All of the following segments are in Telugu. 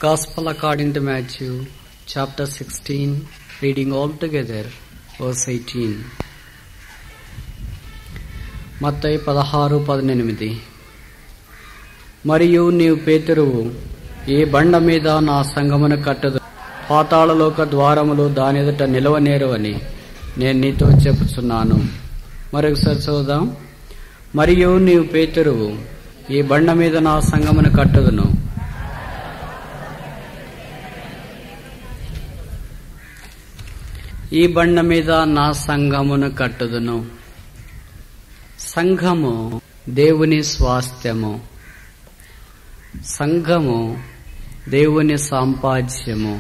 Gospel according to Matthew, chapter 16, reading all together, verse 18. మత్తయి పదహారు పద్దెనిమిది మరియు నీవు పేతురువు ఈ బండ మీద నా సంగమును కట్టదు పాతాళలోక ద్వారములు దాని ఎదుట నిలవనేరు అని నేను నీతో చెప్పుచున్నాను మరొకసారి చూద్దాం మరియు నీవు పేతురువు ఈ బండ మీద నా సంగమును కట్టుదును ఈ బండ మీద నా సంఘమును కట్టుదును సంఘము దేవుని స్వాస్థ్యము సంఘము దేవుని సాంపాద్యము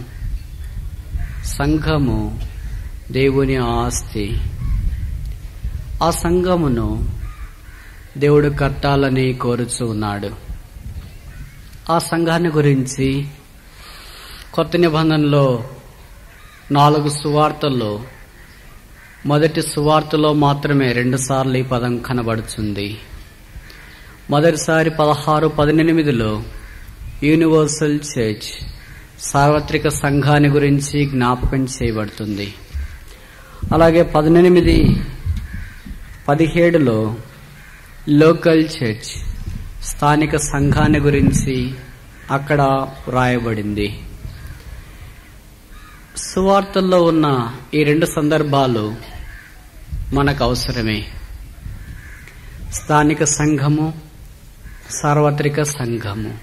సంఘము దేవుని ఆస్తి ఆ సంఘమును దేవుడు కట్టాలని కోరుచూ ఉన్నాడు ఆ సంఘాన్ని గురించి కొత్త నిబంధనలో నాలుగు సువార్తల్లో మొదటి సువార్తలో మాత్రమే రెండుసార్లు ఈ పదం కనబడుతుంది మొదటిసారి పదహారు పద్దెనిమిదిలో యూనివర్సల్ చర్చ్ సార్వత్రిక సంఘాన్ని గురించి జ్ఞాపకం చేయబడుతుంది అలాగే పద్దెనిమిది పదిహేడులో లోకల్ చర్చ్ స్థానిక సంఘాన్ని గురించి అక్కడ వ్రాయబడింది సువార్తల్లో ఉన్న ఈ రెండు సందర్భాలు మనకు అవసరమే స్థానిక సంఘము సార్వత్రిక సంఘము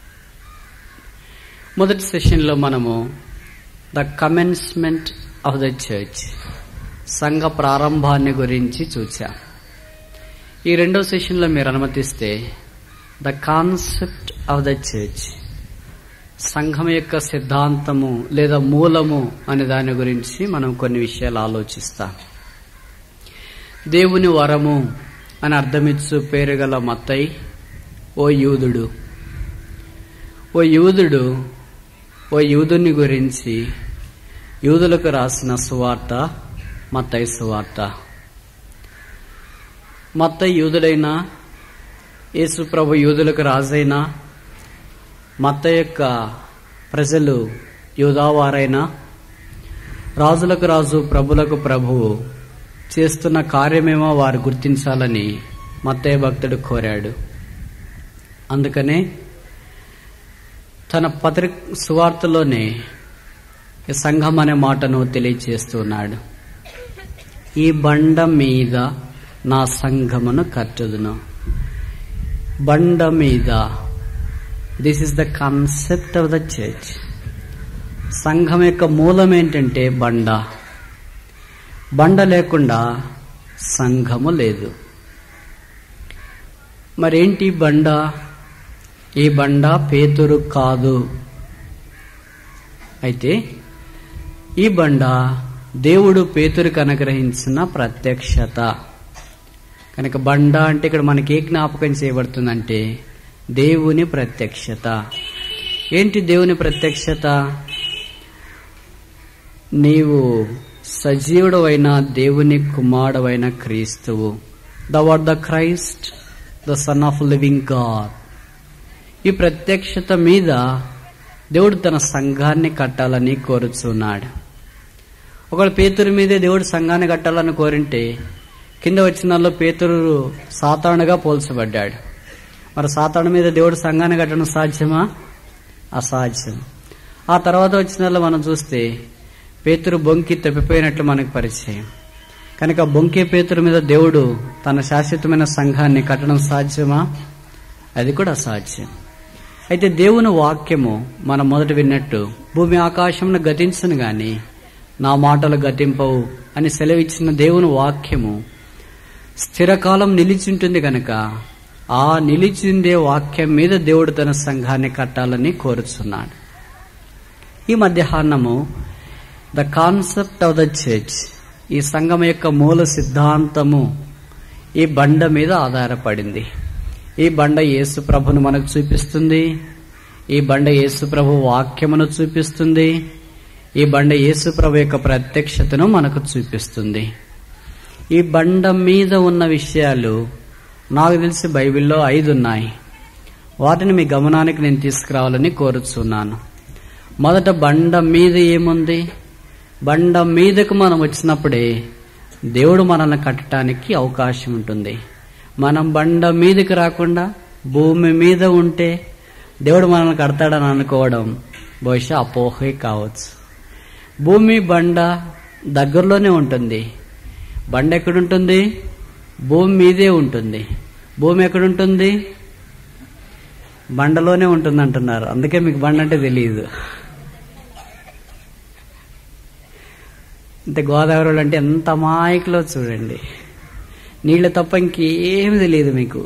మొదటి సెషన్లో మనము the commencement of the church సంఘ ప్రారంభాన్ని గురించి చూచాం ఈ రెండో సెషన్లో మీరు అనుమతిస్తే the concept of the church సంఘం యొక్క సిద్ధాంతము లేదా మూలము అనే దాని గురించి మనం కొన్ని విషయాలు ఆలోచిస్తాం దేవుని వరము అని అర్థమిచ్చు పేరు గల మత్తయి ఓ యూదుడు ఓ యూదుడు ఓ యూదుని గురించి యూదులకు రాసిన సువార్త మత్తయి సువార్త మత్తయి యూదుడైనా యేసు ప్రభు యూదులకు రాజైనా మత్త యొక్క ప్రజలు యూదావారైనా రాజులకు రాజు ప్రభులకు ప్రభువు చేస్తున్న కార్యమేమో వారు గుర్తించాలని మత్తయ్య భక్తుడు కోరాడు అందుకనే తన పత్రిక సువార్తలోనే ఈ సంఘం అనే మాటను తెలియచేస్తున్నాడు ఈ బండ మీద నా సంఘమును కట్టుదును బండ మీద this is the concept of the church సంఘం యొక్క మూలం ఏంటంటే బండ బండ లేకుండా సంఘము లేదు మరేంటి బండ ఈ బండ పేతురు కాదు అయితే ఈ బండ దేవుడు పేతురికి అనుగ్రహించిన ప్రత్యక్షత కనుక బండ అంటే ఇక్కడ మనకి ఏ జ్ఞాపకం చేయబడుతుందంటే దేవుని ప్రత్యక్షత ఏంటి దేవుని ప్రత్యక్షత నీవు సజీవుడవైన దేవుని కుమారుడవైన క్రీస్తువు the what the Christ the son of living God ఈ ప్రత్యక్షత మీద దేవుడు తన సంఘాన్ని కట్టాలని కోరుచున్నాడు ఒకవేళ పేతురు మీదే దేవుడు సంఘాన్ని కట్టాలని కోరింటే కింద వచ్చిన పేతురు సాతానుగా పోల్చబడ్డాడు మరి సాతాను మీద దేవుడు సంఘాన్ని కట్టడం సాధ్యమా అసాధ్యం ఆ తర్వాత వచ్చిన మనం చూస్తే పేతురు బొంకి తప్పిపోయినట్లు మనకు పరిచయం కనుక బొంకే పేతురు మీద దేవుడు తన శాశ్వతమైన సంఘాన్ని కట్టడం సాధ్యమా అది కూడా అసాధ్యం అయితే దేవుని వాక్యము మనం మొదట విన్నట్టు భూమి ఆకాశంను గతించను గాని నా మాటలు గతింపవు అని సెలవిచ్చిన దేవుని వాక్యము స్థిరకాలం నిలిచింటుంది కనుక ఆ నిలిచిందే వాక్యం మీద దేవుడు తన సంఘాన్ని కట్టాలని కోరుచున్నాడు ఈ మధ్యాహ్నము the concept of the church ఈ సంఘం యొక్క మూల సిద్ధాంతము ఈ బండ మీద ఆధారపడింది ఈ బండ యేసు ప్రభును మనకు చూపిస్తుంది ఈ బండ యేసు ప్రభు వాక్యమును చూపిస్తుంది ఈ బండ యేసు ప్రభు యొక్క ప్రత్యక్షతను మనకు చూపిస్తుంది ఈ బండ మీద ఉన్న విషయాలు నాకు తెలిసి బైబిల్లో ఐదు ఉన్నాయి వాటిని మీ గమనానికి నేను తీసుకురావాలని కోరుచున్నాను మొదట బండ మీద ఏముంది బండ మీదకు మనం వచ్చినప్పుడే దేవుడు మనల్ని కట్టడానికి అవకాశం ఉంటుంది మనం బండ మీదకి రాకుండా భూమి మీద ఉంటే దేవుడు మనల్ని కడతాడని అనుకోవడం బహుశా అపోహే కావచ్చు భూమి బండ దగ్గరలోనే ఉంటుంది బండ ఎక్కడుంటుంది భూమి మీదే ఉంటుంది భూమి ఎక్కడుంటుంది బండలోనే ఉంటుంది అంటున్నారు అందుకే మీకు బండ అంటే తెలియదు అంటే గోదావరి వాళ్ళు అంటే ఎంత అమాయకులో చూడండి నీళ్ళు తప్ప ఇంకేమి తెలియదు మీకు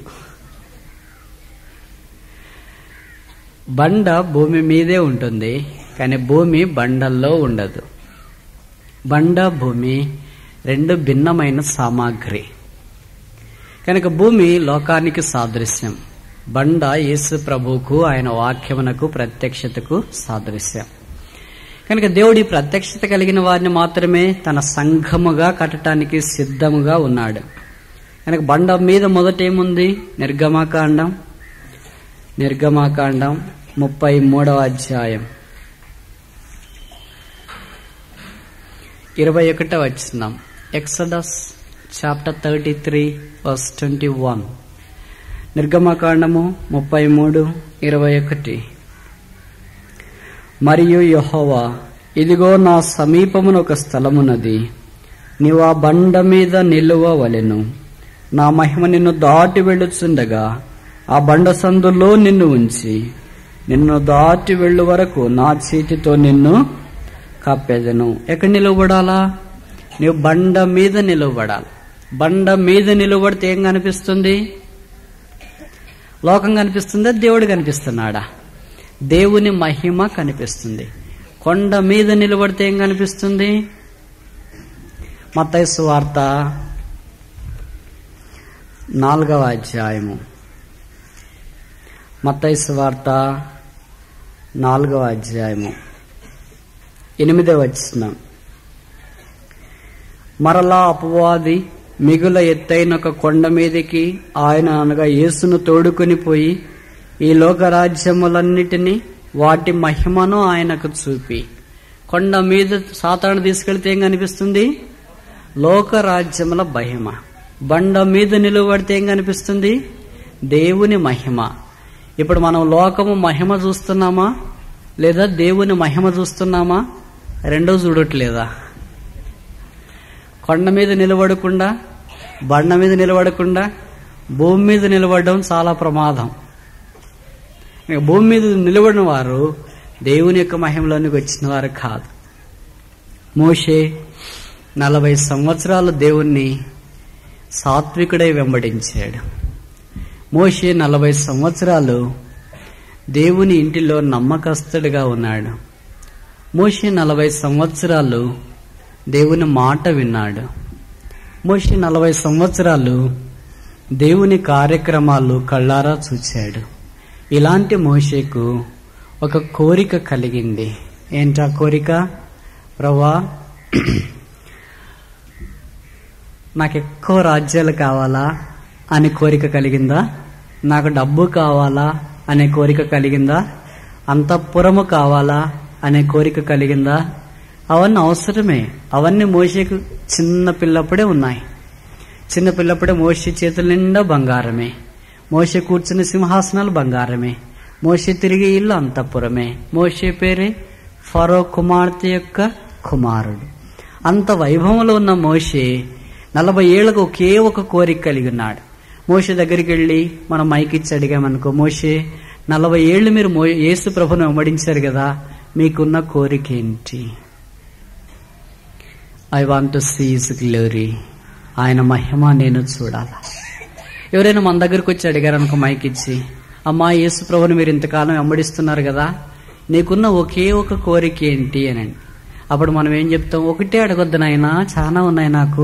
బండ భూమి మీదే ఉంటుంది కానీ భూమి బండల్లో ఉండదు బండ భూమి రెండు భిన్నమైన సామాగ్రి కనుక భూమి లోకానికి సాదృశ్యం బండ యేసు ప్రభువుకు ఆయన వాక్యమునకు ప్రత్యక్షతకు సాదృశ్యం కనుక దేవుడి ప్రత్యక్షత కలిగిన వారిని మాత్రమే తన సంఘముగా కట్టడానికి సిద్ధముగా ఉన్నాడు కనుక బండ మీద మొదట ఏముంది నిర్గమాకాండం నిర్గమాకాండం ముప్పై మూడవ అధ్యాయం ఇరవై ఒకటో వచ్చినాం Exodus chapter thirty three verse twenty one నిర్గమకాండము ముప్పై మూడు ఇరవై ఒకటి మరియు యహోవా ఇదిగో నా సమీపమున ఒక స్థలమున్నది నీవు ఆ బండ మీద నిలువవలెను నా మహిమ నిన్ను దాటి వెళ్ళుచుండగా ఆ బండ సందులో నిన్ను ఉంచి నిన్ను దాటి వెళ్ళు వరకు నా చేతితో నిన్ను కప్పెదను ఎక్కడ నిలవబడాలా నీవు బండ మీద నిలవబడాలి బండ మీద నిలబడితే ఏం కనిపిస్తుంది లోకం కనిపిస్తుందా దేవుడు కనిపిస్తున్నాడా దేవుని మహిమ కనిపిస్తుంది కొండ మీద నిలబడితే ఏం కనిపిస్తుంది మత్తైసు వార్త నాలుగవ అధ్యాయము మత్తైసు వార్త నాలుగవ అధ్యాయము ఎనిమిదవ వచ్చిన మరలా అపవాది మిగుల ఎత్తైన ఒక కొండ మీదకి ఆయన అనగా యేసును తోడుకొని పోయి ఈ లోక రాజ్యములన్నిటినీ వాటి మహిమను ఆయనకు చూపి కొండ మీద సాతాను తీసుకెళ్తే ఏం కనిపిస్తుంది లోక రాజ్యముల మహిమ బండ మీద నిలబడితే ఏం కనిపిస్తుంది దేవుని మహిమ ఇప్పుడు మనం లోకము మహిమ చూస్తున్నామా లేదా దేవుని మహిమ చూస్తున్నామా రెండో చూడట్లేదా కొండ మీద నిలబడకుండా బండ మీద నిలబడకుండా భూమి మీద నిలబడడం చాలా ప్రమాదం ఇక భూమి మీద నిలబడిన వారు దేవుని యొక్క మహిమలోనికి వచ్చిన వారు కాదు మోషే నలభై సంవత్సరాలు దేవుణ్ణి సాత్వికుడై వెంబడించాడు మోషే నలభై సంవత్సరాలు దేవుని ఇంటిలో నమ్మకస్తుడిగా ఉన్నాడు మోషే నలభై సంవత్సరాలు దేవుని మాట విన్నాడు మోషే నలభై సంవత్సరాలు దేవుని కార్యక్రమాలు కళ్ళారా చూచాడు ఇలాంటి మోషేకు ఒక కోరిక కలిగింది ఏంటా కోరిక ప్రభా నాకు ఎక్కువ రాజ్యాలు కావాలా అనే కోరిక కలిగిందా నాకు డబ్బు కావాలా అనే కోరిక కలిగిందా అంతఃపురము కావాలా అనే కోరిక కలిగిందా అవన్నీ అవసరమే అవన్నీ మోసేకు చిన్న పిల్లప్పుడే ఉన్నాయి చిన్న పిల్లప్పుడే మోసే చేతుల నిండా బంగారమే మోసే కూర్చున్న సింహాసనాలు బంగారమే మోసే తిరిగి ఇల్లు అంతఃపురమే మోసే పేరే ఫరో కుమార్తె యొక్క కుమారుడు అంత వైభవంలో ఉన్న మోషే నలభై ఏళ్లకు ఒకే ఒక కోరిక కలిగి ఉన్నాడు మోషే దగ్గరికి వెళ్ళి మనం మైకిచ్చి అడిగామనుకో మోషే నలభై ఏళ్ళు మీరు మో యేసు ప్రభును వెంబడించారు కదా మీకున్న కోరిక ఏంటి I want to see his glory ఆయన మహిమ నేను చూడాల ఎవరైనా మన దగ్గరకు వచ్చి అడిగారు అనుకో మైక్ ఇచ్చి అమ్మా యేసు ప్రభుని మీరు ఇంతకాలం వెంబడిస్తున్నారు కదా నీకున్న ఒకే ఒక కోరిక ఏంటి అని అప్పుడు మనం ఏం చెప్తాం ఒకటే అడగొద్దు నాయనా చాలా ఉన్నాయి నాకు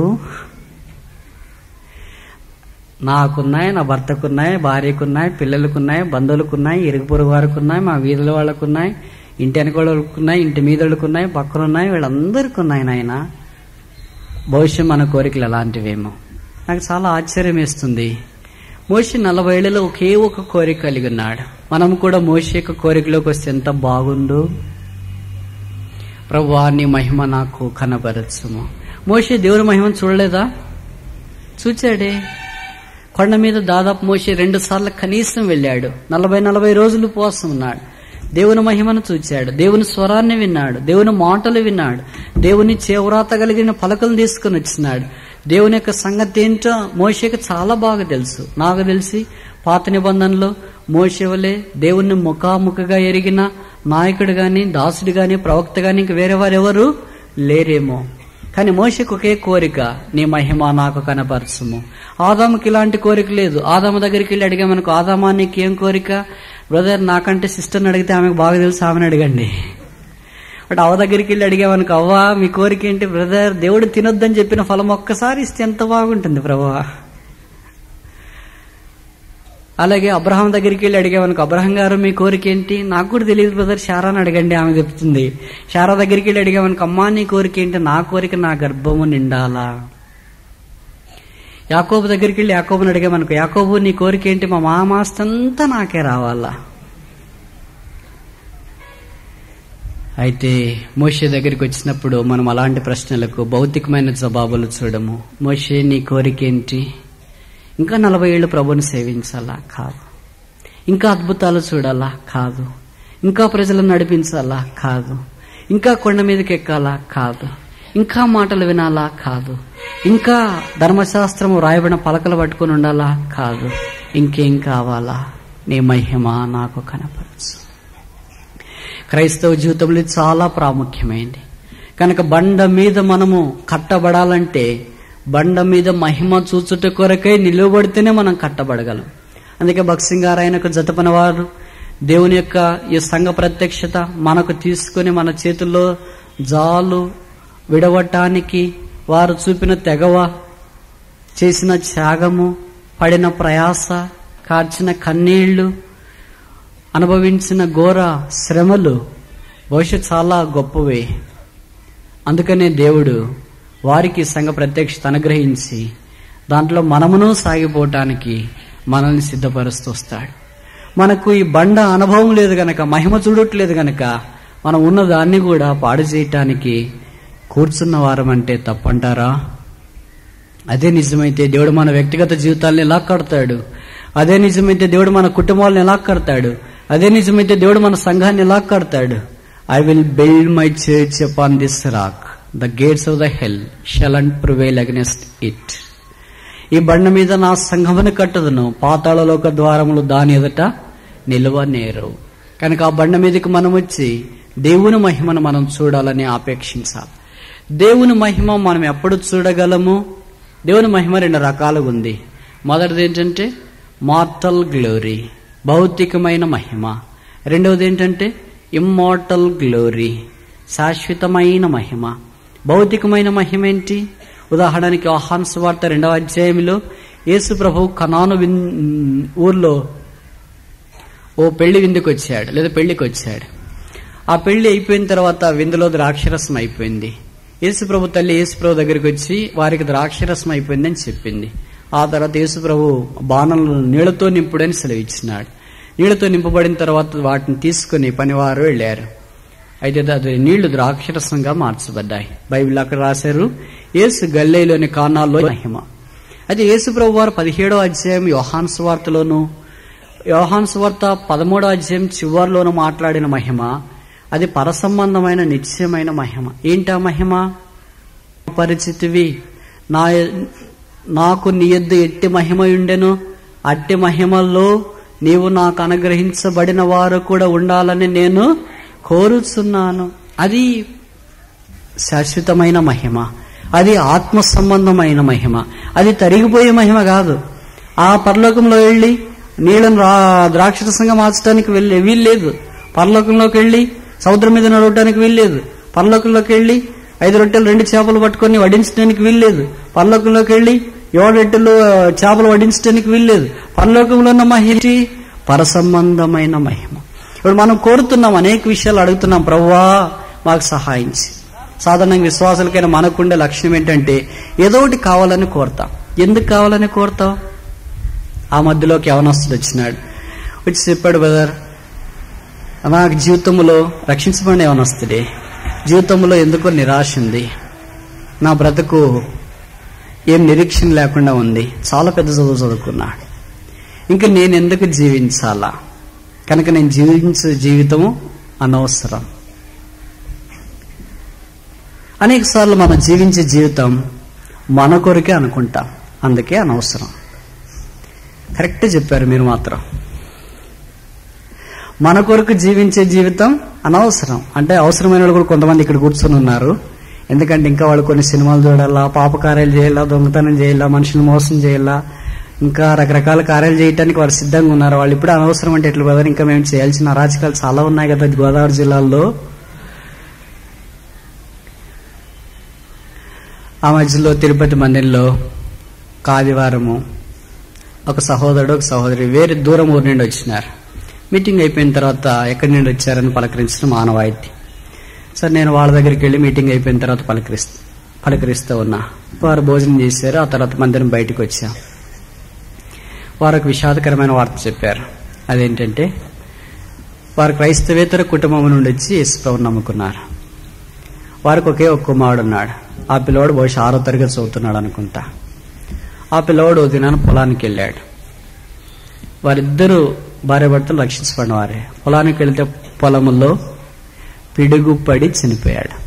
నాకున్నాయి నా భర్తకున్నాయి భార్యకున్నాయి పిల్లలకున్నాయి బంధువులకున్నాయి ఇరుగు పొరుగు వారికి ఉన్నాయి మా వీధుల వాళ్ళకున్నాయి ఇంటి వెనకోళ్ళకున్నాయి ఇంటి మీదళ్ళకున్నాయి పక్కనున్నాయి వీళ్ళందరికీ ఉన్నాయి నాయన భవిష్యం మన కోరికలు ఎలాంటివేమో నాకు చాలా ఆశ్చర్యం వేస్తుంది మోషి నలభై ఏళ్ళలో ఒకే ఒక కోరిక కలిగి ఉన్నాడు మనం కూడా మోషి యొక్క కోరికలోకి వస్తే ఎంత బాగుందో ప్రభువా నీ మహిమ నాకు కనబరచుము మోషే దేవుని మహిమను చూడలేదా చూచాడే కొండ మీద దాదాపు మోసే రెండు సార్లు కనీసం వెళ్ళాడు నలభై నలభై రోజులు ఉపవాసం ఉన్నాడు దేవుని మహిమను చూచాడు దేవుని స్వరాన్ని విన్నాడు దేవుని మాటలు విన్నాడు దేవుని చేవరాత కలిగిన పలకలు తీసుకుని వచ్చినాడు దేవుని యొక్క సంగతి ఏంటో మోషేకి చాలా బాగా తెలుసు నాకు తెలిసి పాత నిబంధనలో మోషేవలే దేవుణ్ణి ముఖాముఖిగా ఎరిగిన నాయకుడు గాని దాసుడు గాని ప్రవక్త గాని ఇంక వేరే వారు ఎవరు లేరేమో కానీ మోషకు ఒకే కోరిక నీ మహిమ నాకు కనపరచుము ఆదాముకి ఇలాంటి కోరిక లేదు ఆదాము దగ్గరికి వెళ్ళి అడిగామనుకో ఆదామా నీకు ఏం కోరిక బ్రదర్ నాకంటే సిస్టర్ని అడిగితే ఆమెకు బాగా తెలుసు ఆమెను అడగండి బట్ అవ్వ దగ్గరికి వెళ్ళి అడిగామనుకో అవ్వా మీ కోరిక ఏంటి బ్రదర్ దేవుడు తినొద్దని చెప్పిన ఫలం ఒక్కసారి ఇస్తే ఎంత బాగుంటుంది ప్రభా అలాగే అబ్రహాం దగ్గరికి వెళ్ళి అడిగామనుకో అబ్రహం గారు మీ కోరిక ఏంటి నాకు కూడా తెలియదు బ్రదర్ షారాని అడగండి ఆమె చెప్తుంది షారా దగ్గరికి వెళ్ళి అడిగామనుకో అమ్మా నీ కోరిక ఏంటి నా కోరిక నా గర్భము నిండాలా యాకోబు దగ్గరికి వెళ్ళి యాకోబుని అడిగామనుకో యాకోబు నీ కోరిక ఏంటి మా మామాస్తంతా నాకే రావాలా అయితే మోషే దగ్గరికి వచ్చినప్పుడు మనం అలాంటి ప్రశ్నలకు భౌతికమైన జవాబులు చూడము మోషే నీ కోరిక ఏంటి ఇంకా నలభై ఏళ్ళు ప్రభుని సేవించాలా కాదు ఇంకా అద్భుతాలు చూడాలా కాదు ఇంకా ప్రజలను నడిపించాలా కాదు ఇంకా కొండ మీదకి ఎక్కాలా కాదు ఇంకా మాటలు వినాలా కాదు ఇంకా ధర్మశాస్త్రము రాయబడిన పలకలు పట్టుకుని ఉండాలా కాదు ఇంకేం కావాలా నీ మహిమ నాకు కనపరచు క్రైస్తవ జీవితంలో ఇది చాలా ప్రాముఖ్యమైంది కనుక బండ మీద మనము కట్టబడాలంటే బండ మీద మహిమ చూచుట కొరకై నిలువబడితేనే మనం కట్టబడగలం అందుకే భక్సింగ్ గారు ఆయనకు జతపన వారు దేవుని యొక్క ఈ సంఘ ప్రత్యక్షత మనకు తీసుకుని మన చేతుల్లో జాలు విడవటానికి వారు చూపిన తెగవ చేసిన త్యాగము పడిన ప్రయాస కార్చిన కన్నీళ్లు అనుభవించిన ఘోర శ్రమలు బహుశా చాలా గొప్పవే అందుకనే దేవుడు వారికి సంఘ ప్రత్యక్షత అనుగ్రహించి దాంట్లో మనమును సాగిపోవటానికి మనల్ని సిద్ధపరుస్తూ వస్తాడు మనకు ఈ బండ అనుభవం లేదు గనక మహిమ చూడట్లేదు గనక మనం ఉన్న దాన్ని కూడా పాడు చేయటానికి కూర్చున్న వారం అంటే తప్పంటారా అదే నిజమైతే దేవుడు మన వ్యక్తిగత జీవితాలను ఎలా కడతాడు అదే నిజమైతే దేవుడు మన కుటుంబాలను ఎలా కడతాడు అదే నిజమైతే దేవుడు మన సంఘాన్ని ఎలా కడతాడు I will build my church upon this rock the gates of the hell shall and prevail against it ఈ బండ మీద నా సంఘమును కట్టుదును పాతాళలోక ద్వారములు దాని ఎదుట నిలువ నేరు కనుక ఆ బండ మీదకి మనం వచ్చి దేవుని మహిమను మనం చూడాలని ఆపేక్షించాలి దేవుని మహిమ మనం ఎప్పుడు చూడగలము దేవుని మహిమ రెండు రకాలుగా ఉంది మొదటిది ఏంటంటే మార్టల్ గ్లోరీ భౌతికమైన మహిమ రెండవది ఏంటంటే ఇమ్మార్టల్ గ్లోరీ శాశ్వతమైన మహిమ భౌతికమైన మహిమ ఏంటి ఉదాహరణకి ఆహాన్ సువార్త రెండవ అధ్యాయంలో యేసు ప్రభు కనాను విన్ ఊర్లో ఓ పెళ్లి విందుకు వచ్చాడు లేదా పెళ్లికి వచ్చాడు ఆ పెళ్లి అయిపోయిన తర్వాత విందులో ద్రాక్షరసం అయిపోయింది యేసు ప్రభు తల్లి యేసు ప్రభు దగ్గరికి వచ్చి వారికి ద్రాక్షరసం అయిపోయిందని చెప్పింది ఆ తర్వాత యేసు ప్రభు బాణలను నీళ్లతో నింపుడని సెలవిచ్చినాడు నీళ్లతో నింపబడిన తర్వాత వాటిని తీసుకుని పనివారు వెళ్ళారు అయితే అది నీళ్లు ద్రాక్షరసంగా మార్చబడ్డాయి బైబిల్ అక్కడ రాశారు యేసు గల్లేలోని కానాల్లో మహిమ అయితే యేసు ప్రభు వారు పదిహేడో అధ్యాయం యోహాన్ స్వార్తలోను యోహాన్ స్వార్త పదమూడో అధ్యాయం చివరిలోను మాట్లాడిన మహిమ అది పరసంబంధమైన నిత్యమైన మహిమ ఏంటా మహిమ పరిచితివి నా నాకు నీ యొద్ద ఎట్టి మహిమ ఉండెను అట్టి మహిమల్లో నీవు నాకు అనుగ్రహించబడిన వారు కూడా ఉండాలని నేను కోరుచున్నాను అది శాశ్వతమైన మహిమ అది ఆత్మ సంబంధమైన మహిమ అది తరిగిపోయే మహిమ కాదు ఆ పరలోకంలో వెళ్ళి నీళ్ళను రా ద్రాక్షరసంగా మార్చడానికి వెళ్ళే వీల్లేదు పరలోకంలోకి వెళ్ళి సముద్రం మీద నడవడానికి వీల్లేదు పరలోకంలోకి వెళ్ళి ఐదు రొట్టెలు రెండు చేపలు పట్టుకొని వడించడానికి వీల్లేదు పరలోకంలోకి వెళ్ళి ఏడు రొట్టెలు చేపలు వడించడానికి వీల్లేదు పరలోకంలో ఉన్న మహిమ పరసంబంధమైన మహిమ ఇప్పుడు మనం కోరుతున్నాం అనేక విషయాలు అడుగుతున్నాం ప్రవ్వా మాకు సహాయించి సాధారణంగా విశ్వాసాలకైనా మనకుండే లక్ష్యం ఏంటంటే ఏదో ఒకటి కావాలని కోరుతాం ఎందుకు కావాలని కోరుతాం ఆ మధ్యలోకి యవనస్తుడు వచ్చినాడు వచ్చి చెప్పాడు బ్రదర్ నాకు జీవితంలో రక్షించబడిన యవనస్తుడే జీవితంలో ఎందుకో నిరాశ ఉంది నా బ్రతుకు ఏం నిరీక్షణ లేకుండా ఉంది చాలా పెద్ద చదువు చదువుకున్నాడు ఇంకా నేను ఎందుకు జీవించాలా కనుక నేను జీవించే జీవితము అనవసరం అనేక సార్లు మనం జీవించే జీవితం మన కొరకే అనుకుంటాం అందుకే అనవసరం కరెక్ట్ చెప్పారు మీరు మాత్రం మన కొరకు జీవించే జీవితం అనవసరం అంటే అవసరమైన వాళ్ళు కూడా కొంతమంది ఇక్కడ కూర్చొని ఉన్నారు ఎందుకంటే ఇంకా వాళ్ళు కొన్ని సినిమాలు చూడాలా పాపకార్యాలు చేయాలా దొంగతనం చేయాలా మనుషులు మోసం చేయాలా ఇంకా రకరకాల కార్యాలు చేయడానికి వారు సిద్ధంగా ఉన్నారు వాళ్ళు ఇప్పుడు అనవసరం అంటే ఎట్లా కదా ఇంకా మేము చేయాల్సిన అరాచకాలు చాలా ఉన్నాయి కదా గోదావరి జిల్లాలో ఆ మధ్యలో తిరుపతి మందిరంలో ఆదివారము ఒక సహోదరుడు ఒక సహోదరి వేరే దూరం ఊరి నుండి వచ్చినారు మీటింగ్ అయిపోయిన తర్వాత ఎక్కడి నుండి వచ్చారని పలకరించడం మానవాయితీ సరే నేను వాళ్ళ దగ్గరికి వెళ్ళి మీటింగ్ అయిపోయిన తర్వాత పలకరిస్తూ పలకరిస్తూ ఉన్నా వారు భోజనం చేశారు ఆ తర్వాత మందిరం బయటకు వచ్చాం వారు ఒక విషాదకరమైన వార్త చెప్పారు అదేంటంటే వారు క్రైస్తవేతర కుటుంబం నుండి వచ్చి యేసుప్రభుని నమ్ముకున్నారు వారికి ఒకే ఒక కుమారుడు ఉన్నాడు ఆ పిల్లవాడు బహుశా ఆరో తరగతి చదువుతున్నాడు అనుకుంటా ఆ పిల్లవాడు ఓ దినాన పొలానికి వెళ్ళాడు వారిద్దరూ భార్య భర్తలు రక్షించబడిన వారే పొలానికి వెళ్తే పొలములో పిడుగుపడి చనిపోయాడు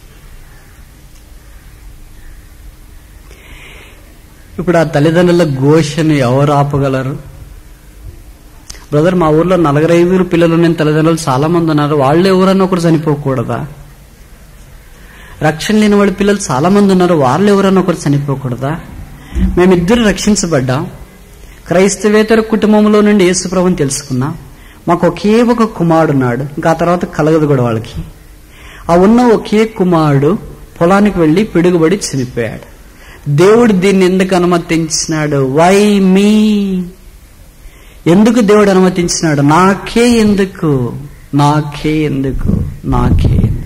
ఇప్పుడు ఆ తల్లిదండ్రుల ఘోషను ఎవరు ఆపగలరు బ్రదర్ మా ఊర్లో నలుగురు ఐదుగురు పిల్లలు ఉన్న తల్లిదండ్రులు చాలా మంది ఉన్నారు వాళ్ళు ఎవరన్నా ఒకరు చనిపోకూడదా రక్షణ లేని వాళ్ళ పిల్లలు చాలా మంది ఉన్నారు వాళ్ళు ఎవరన్నా ఒకరు చనిపోకూడదా మేమిద్దరు రక్షించబడ్డాం క్రైస్తవేతర కుటుంబంలో నుండి యేసుప్రభుని తెలుసుకున్నాం మాకు ఒకే ఒక కుమారుడు ఉన్నాడు ఇంకా ఆ తర్వాత కలగదు కూడా వాళ్ళకి ఆ ఉన్న ఒకే కుమారుడు పొలానికి వెళ్లి పిడుగుబడి చనిపోయాడు దేవుడు దీన్ని ఎందుకు అనుమతించినాడు వై మీ ఎందుకు దేవుడు అనుమతించినాడు నాకే ఎందుకు నాకే ఎందుకు నాకే ఎందుకు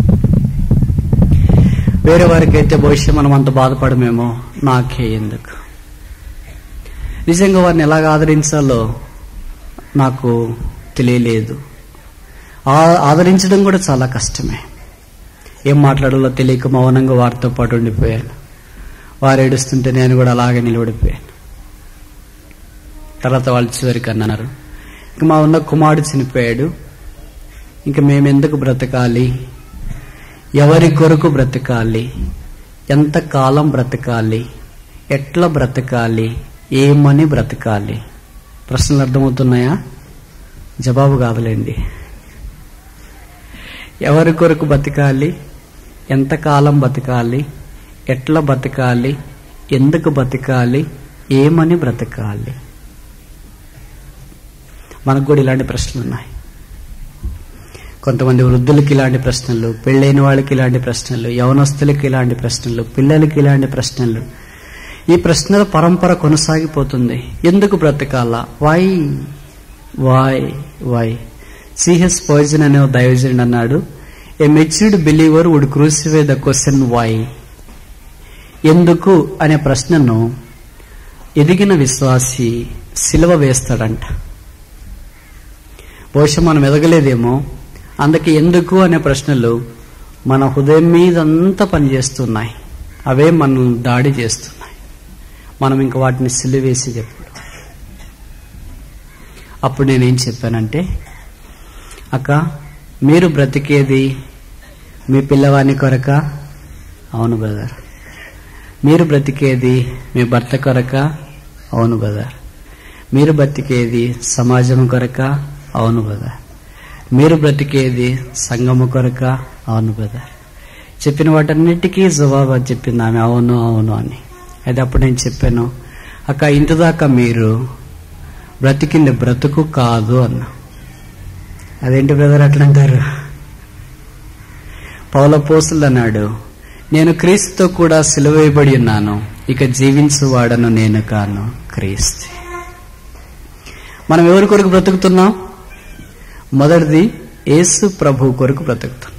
వేరే వారికి అయితే భవిష్యత్ మనం అంత బాధపడమేమో నాకే ఎందుకు నిజంగా వారిని ఎలాగ ఆదరించాలో నాకు తెలియలేదు ఆ- ఆదరించడం కూడా చాలా కష్టమే ఏం మాట్లాడాలో తెలియక మౌనంగా వారితో పాటు ఉండిపోయాను వారు ఏడుస్తుంటే నేను కూడా అలాగే నిలబడిపోయాను తర్వాత వాళ్ళు చివరికి అన్నారు ఇంక మా ఉన్న కుమారుడు చనిపోయాడు ఇంక మేమెందుకు బ్రతకాలి ఎవరి కొరకు బ్రతకాలి ఎంత కాలం బ్రతకాలి ఎట్లా బ్రతకాలి ఏమని బ్రతకాలి ప్రశ్నలు అర్థమవుతున్నాయా జవాబు కాదులేండి ఎవరి కొరకు బతకాలి ఎంత కాలం బతకాలి ఎట్లా బతకాలి ఎందుకు బతకాలి ఏమని బ్రతకాలి మనకు కూడా ఇలాంటి ప్రశ్నలు ఉన్నాయి కొంతమంది వృద్ధులకి ఇలాంటి ప్రశ్నలు పెళ్ళైన వాళ్ళకి ఇలాంటి ప్రశ్నలు యవనస్తులకి ఇలాంటి ప్రశ్నలు పిల్లలకి ఇలాంటి ప్రశ్నలు ఈ ప్రశ్నల పరంపర కొనసాగిపోతుంది ఎందుకు బ్రతకాలా వై వై వై సిహెచ్ పాయిజన్ అనే ఒక దైవజనుడు అన్నాడు a matured believer would crucify the question why ఎందుకు అనే ప్రశ్నను ఎదిగిన విశ్వాసి సిలువ వేస్తాడంట బహుశా మనం ఎదగలేదేమో అందుకే ఎందుకు అనే ప్రశ్నలు మన హృదయం మీదంతా పనిచేస్తున్నాయి అవే మనల్ని దాడి చేస్తున్నాయి మనం ఇంక వాటిని సిలివేసి చెప్పుడు అప్పుడు నేనేం చెప్పానంటే అక్క మీరు బ్రతికేది మీ పిల్లవాని కొరక అవును బ్రదర్ మీరు బ్రతికేది మీ భర్త కొరక అవును బ్రదర్ మీరు బ్రతికేది సమాజం కొరక అవును బ్రదర్ మీరు బ్రతికేది సంగము కొరక అవును బ్రదర్ చెప్పిన వాటన్నిటికీ జవాబు అది చెప్పింది ఆమె అవును అవును అని అయితే అప్పుడు నేను చెప్పాను అక్క ఇంతదాకా మీరు బ్రతికింది బ్రతుకు కాదు అన్న అదేంటి బ్రదర్ అట్లంటారు పౌల పోసులు అన్నాడు నేను క్రీస్తుతో కూడా సిలువేయబడి ఉన్నాను ఇక జీవించువాడను నేను కాను క్రీస్తు మనం ఎవరి కొరకు బ్రతుకుతున్నాం మొదటిది యేసు ప్రభు కొరకు బ్రతుకుతున్నాం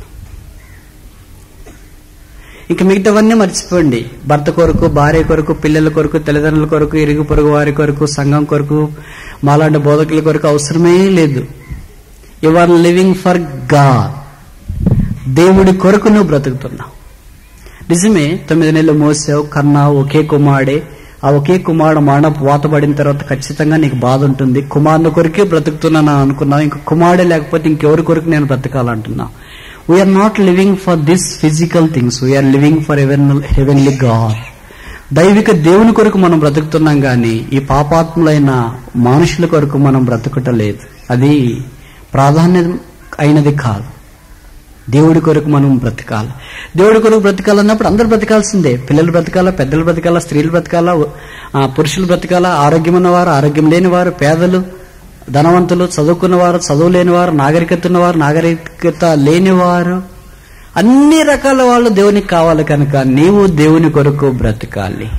ఇక మిగతావన్నీ మర్చిపోండి భర్త కొరకు భార్య కొరకు పిల్లల కొరకు తల్లిదండ్రుల కొరకు ఇరుగు పొరుగు వారి కొరకు సంఘం కొరకు మాలాంటి బోధకుల కొరకు అవసరమే లేదు you are living for God దేవుడి కొరకు నువ్వు బ్రతుకుతున్నావు నిజమే తొమ్మిది నెలలు మోసావు కన్నావు ఒకే కుమారుడే ఆ ఒకే కుమారుడు మరణపు వాత పడిన తర్వాత ఖచ్చితంగా నీకు బాధ ఉంటుంది కుమారుని కొరికే బ్రతుకుతున్నాను అనుకున్నావు ఇంక కుమారుడే లేకపోతే ఇంకెవరి కొరకు నేను బ్రతకాలంటున్నావు we're not living for this physical things we're living for heavenly God దైవిక దేవుని కొరకు మనం బ్రతుకుతున్నాం కానీ ఈ పాపాత్ములైన మనుషుల కొరకు మనం బ్రతుకటలేదు అది ప్రాధాన్యం అయినది కాదు దేవుడి కొరకు మనం బ్రతకాలి దేవుడి కొరకు బ్రతకాలన్నప్పుడు అందరూ బ్రతకాల్సిందే పిల్లలు బ్రతకాలా పెద్దలు బ్రతకాలా స్త్రీలు బ్రతకాలా ఆ, పురుషులు బ్రతకాలా ఆరోగ్యం ఉన్నవారు ఆరోగ్యం లేని వారు పేదలు ధనవంతులు చదువుకున్నవారు చదువు లేనివారు నాగరికత ఉన్నవారు నాగరికత లేనివారు అన్ని రకాల వాళ్ళు దేవునికి కావాలి కనుక నీవు దేవుని కొరకు బ్రతకాలి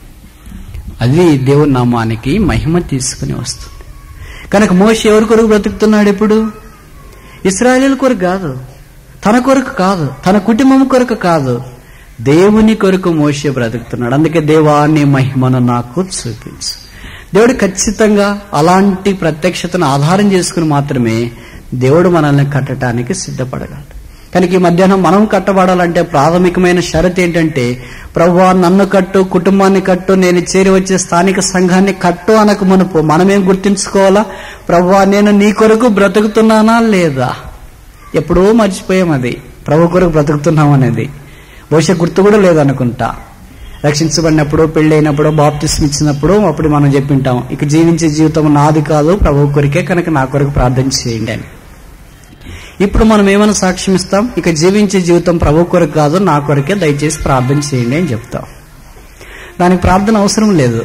అది దేవుని నామానికి మహిమ తీసుకుని వస్తుంది కనుక మోష ఎవరి కొరకు బ్రతుకుతున్నాడు ఇప్పుడు ఇస్రాయేల్ కొరకు కాదు తన కొరకు కాదు తన కుటుంబం కొరకు కాదు దేవుని కొరకు మోసే బ్రతుకుతున్నాడు అందుకే దేవాన్ని మహిమను నాకు చూపించు దేవుడు ఖచ్చితంగా అలాంటి ప్రత్యక్షతను ఆధారం చేసుకుని మాత్రమే దేవుడు మనల్ని కట్టడానికి సిద్ధపడగలడు కనుక ఈ మధ్యాహ్నం మనం కట్టబడాలంటే ప్రాథమికమైన షరత్ ఏంటంటే ప్రభువా నన్ను కట్టు కుటుంబాన్ని కట్టు నేను చేరి వచ్చే స్థానిక సంఘాన్ని కట్టు అనక మునుపు మనమేం గుర్తించుకోవాలా ప్రభువా నేను నీ కొరకు బ్రతుకుతున్నానా లేదా ఎప్పుడో మర్చిపోయాం అది ప్రభు కొరకు బ్రతుకుతున్నాం అనేది బహుశా గుర్తు కూడా లేదనుకుంటా రక్షించబడినప్పుడు పెళ్ళైనప్పుడు బాప్తిస్మ్ ఇచ్చినప్పుడు అప్పుడు మనం చెప్పింటాం ఇక జీవించే జీవితం నాది కాదు ప్రభు కొరికే కనుక నా కొరకు ప్రార్థన చేయండి అని ఇప్పుడు మనం ఏమైనా సాక్ష్యం ఇస్తాం ఇక జీవించే జీవితం ప్రభు కొరకు కాదు నా కొరకే దయచేసి ప్రార్థన చేయండి అని చెప్తాం దానికి ప్రార్థన అవసరం లేదు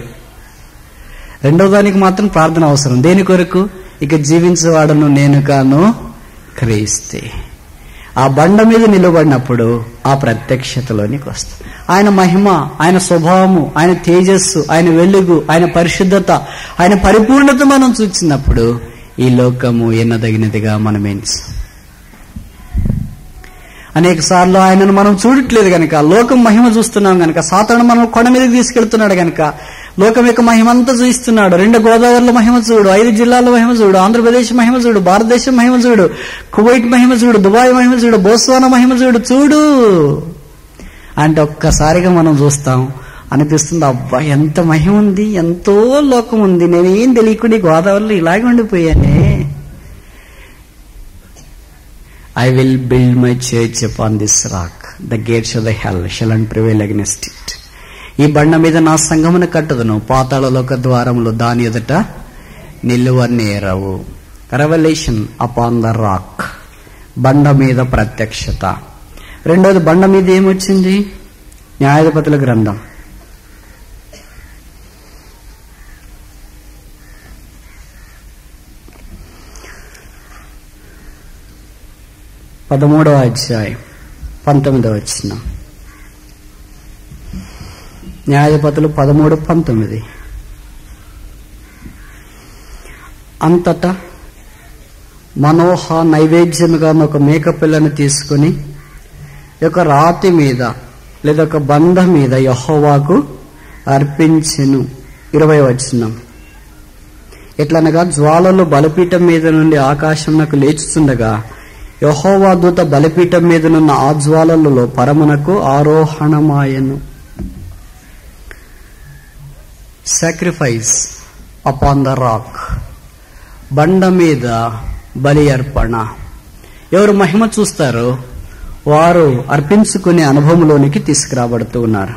రెండో దానికి మాత్రం ప్రార్థన అవసరం దేని కొరకు ఇక జీవించేవాడను నేను కాను క్రీస్తే ఆ బండ మీద నిలబడినప్పుడు ఆ ప్రత్యక్షతలోనికి వస్తాం ఆయన మహిమ ఆయన స్వభావము ఆయన తేజస్సు ఆయన వెలుగు ఆయన పరిశుద్ధత ఆయన పరిపూర్ణత మనం చూచినప్పుడు ఈ లోకము ఎన్నదగినదిగా మనం ఎంచాం అనేక సార్లు ఆయనను మనం చూడట్లేదు గనక లోకం మహిమ చూస్తున్నాం గనక సాతాను మనం కొండ మీదకి తీసుకెళ్తున్నాడు గనక లోకం యొక్క మహిమ అంతా చూయిస్తున్నాడు రెండు గోదావరిలో మహిమ చూడు ఐదు జిల్లాల మహిమ చూడు ఆంధ్రప్రదేశ్ మహిమ చూడు భారతదేశం మహిమ చూడు కువైట్ మహిమ చూడు దుబాయ్ మహిమ చూడు బోస్వానా మహిమ చూడు చూడు అంటే ఒక్కసారిగా మనం చూస్తాం అనిపిస్తుంది అబ్బా ఎంత మహిమ ఉంది ఎంతో లోకం ఉంది నేనేం తెలియకుండా ఈ గోదావరిలో ఇలాగే ఉండిపోయానే I will build my church upon this rock. The gates of the hell shall not prevail against it. ఈ బండ మీద నా సంగమును కట్టదును పాతాళలోక ద్వారములు దాని ఎదుట నిలువ నేరవు రెవల్యూషన్ అపాన్ ద రాక్ బండ మీద ప్రత్యక్షత రెండోది బండ మీద ఏమొచ్చింది న్యాయాధిపతుల గ్రంథం పదమూడవ అధ్యాయం పంతొమ్మిదవ వచ్చిన న్యాయపతులు పదమూడు పంతొమ్మిది అంతటా మనోహ నైవేద్యముగా ఒక మేకపిల్లను తీసుకుని ఒక రాతి మీద లేదా ఒక బంధ మీద యహోవాకు అర్పించెను ఇరవై వచ్చినాం ఎట్లనగా జ్వాలలు బలిపీఠం మీద నుండి ఆకాశంనకు లేచుతుండగా యహోవా దూత బలిపీఠం మీదనున్న ఆ జ్వాలలలో పరమునకు ఆరోహణమాయను సాక్రిఫైస్ అపాన్ ద రాక్ బండ మీద బలి అర్పణ ఎవరు మహిమ చూస్తారో వారు అర్పించుకునే అనుభవంలోనికి తీసుకురాబడుతూ ఉన్నారు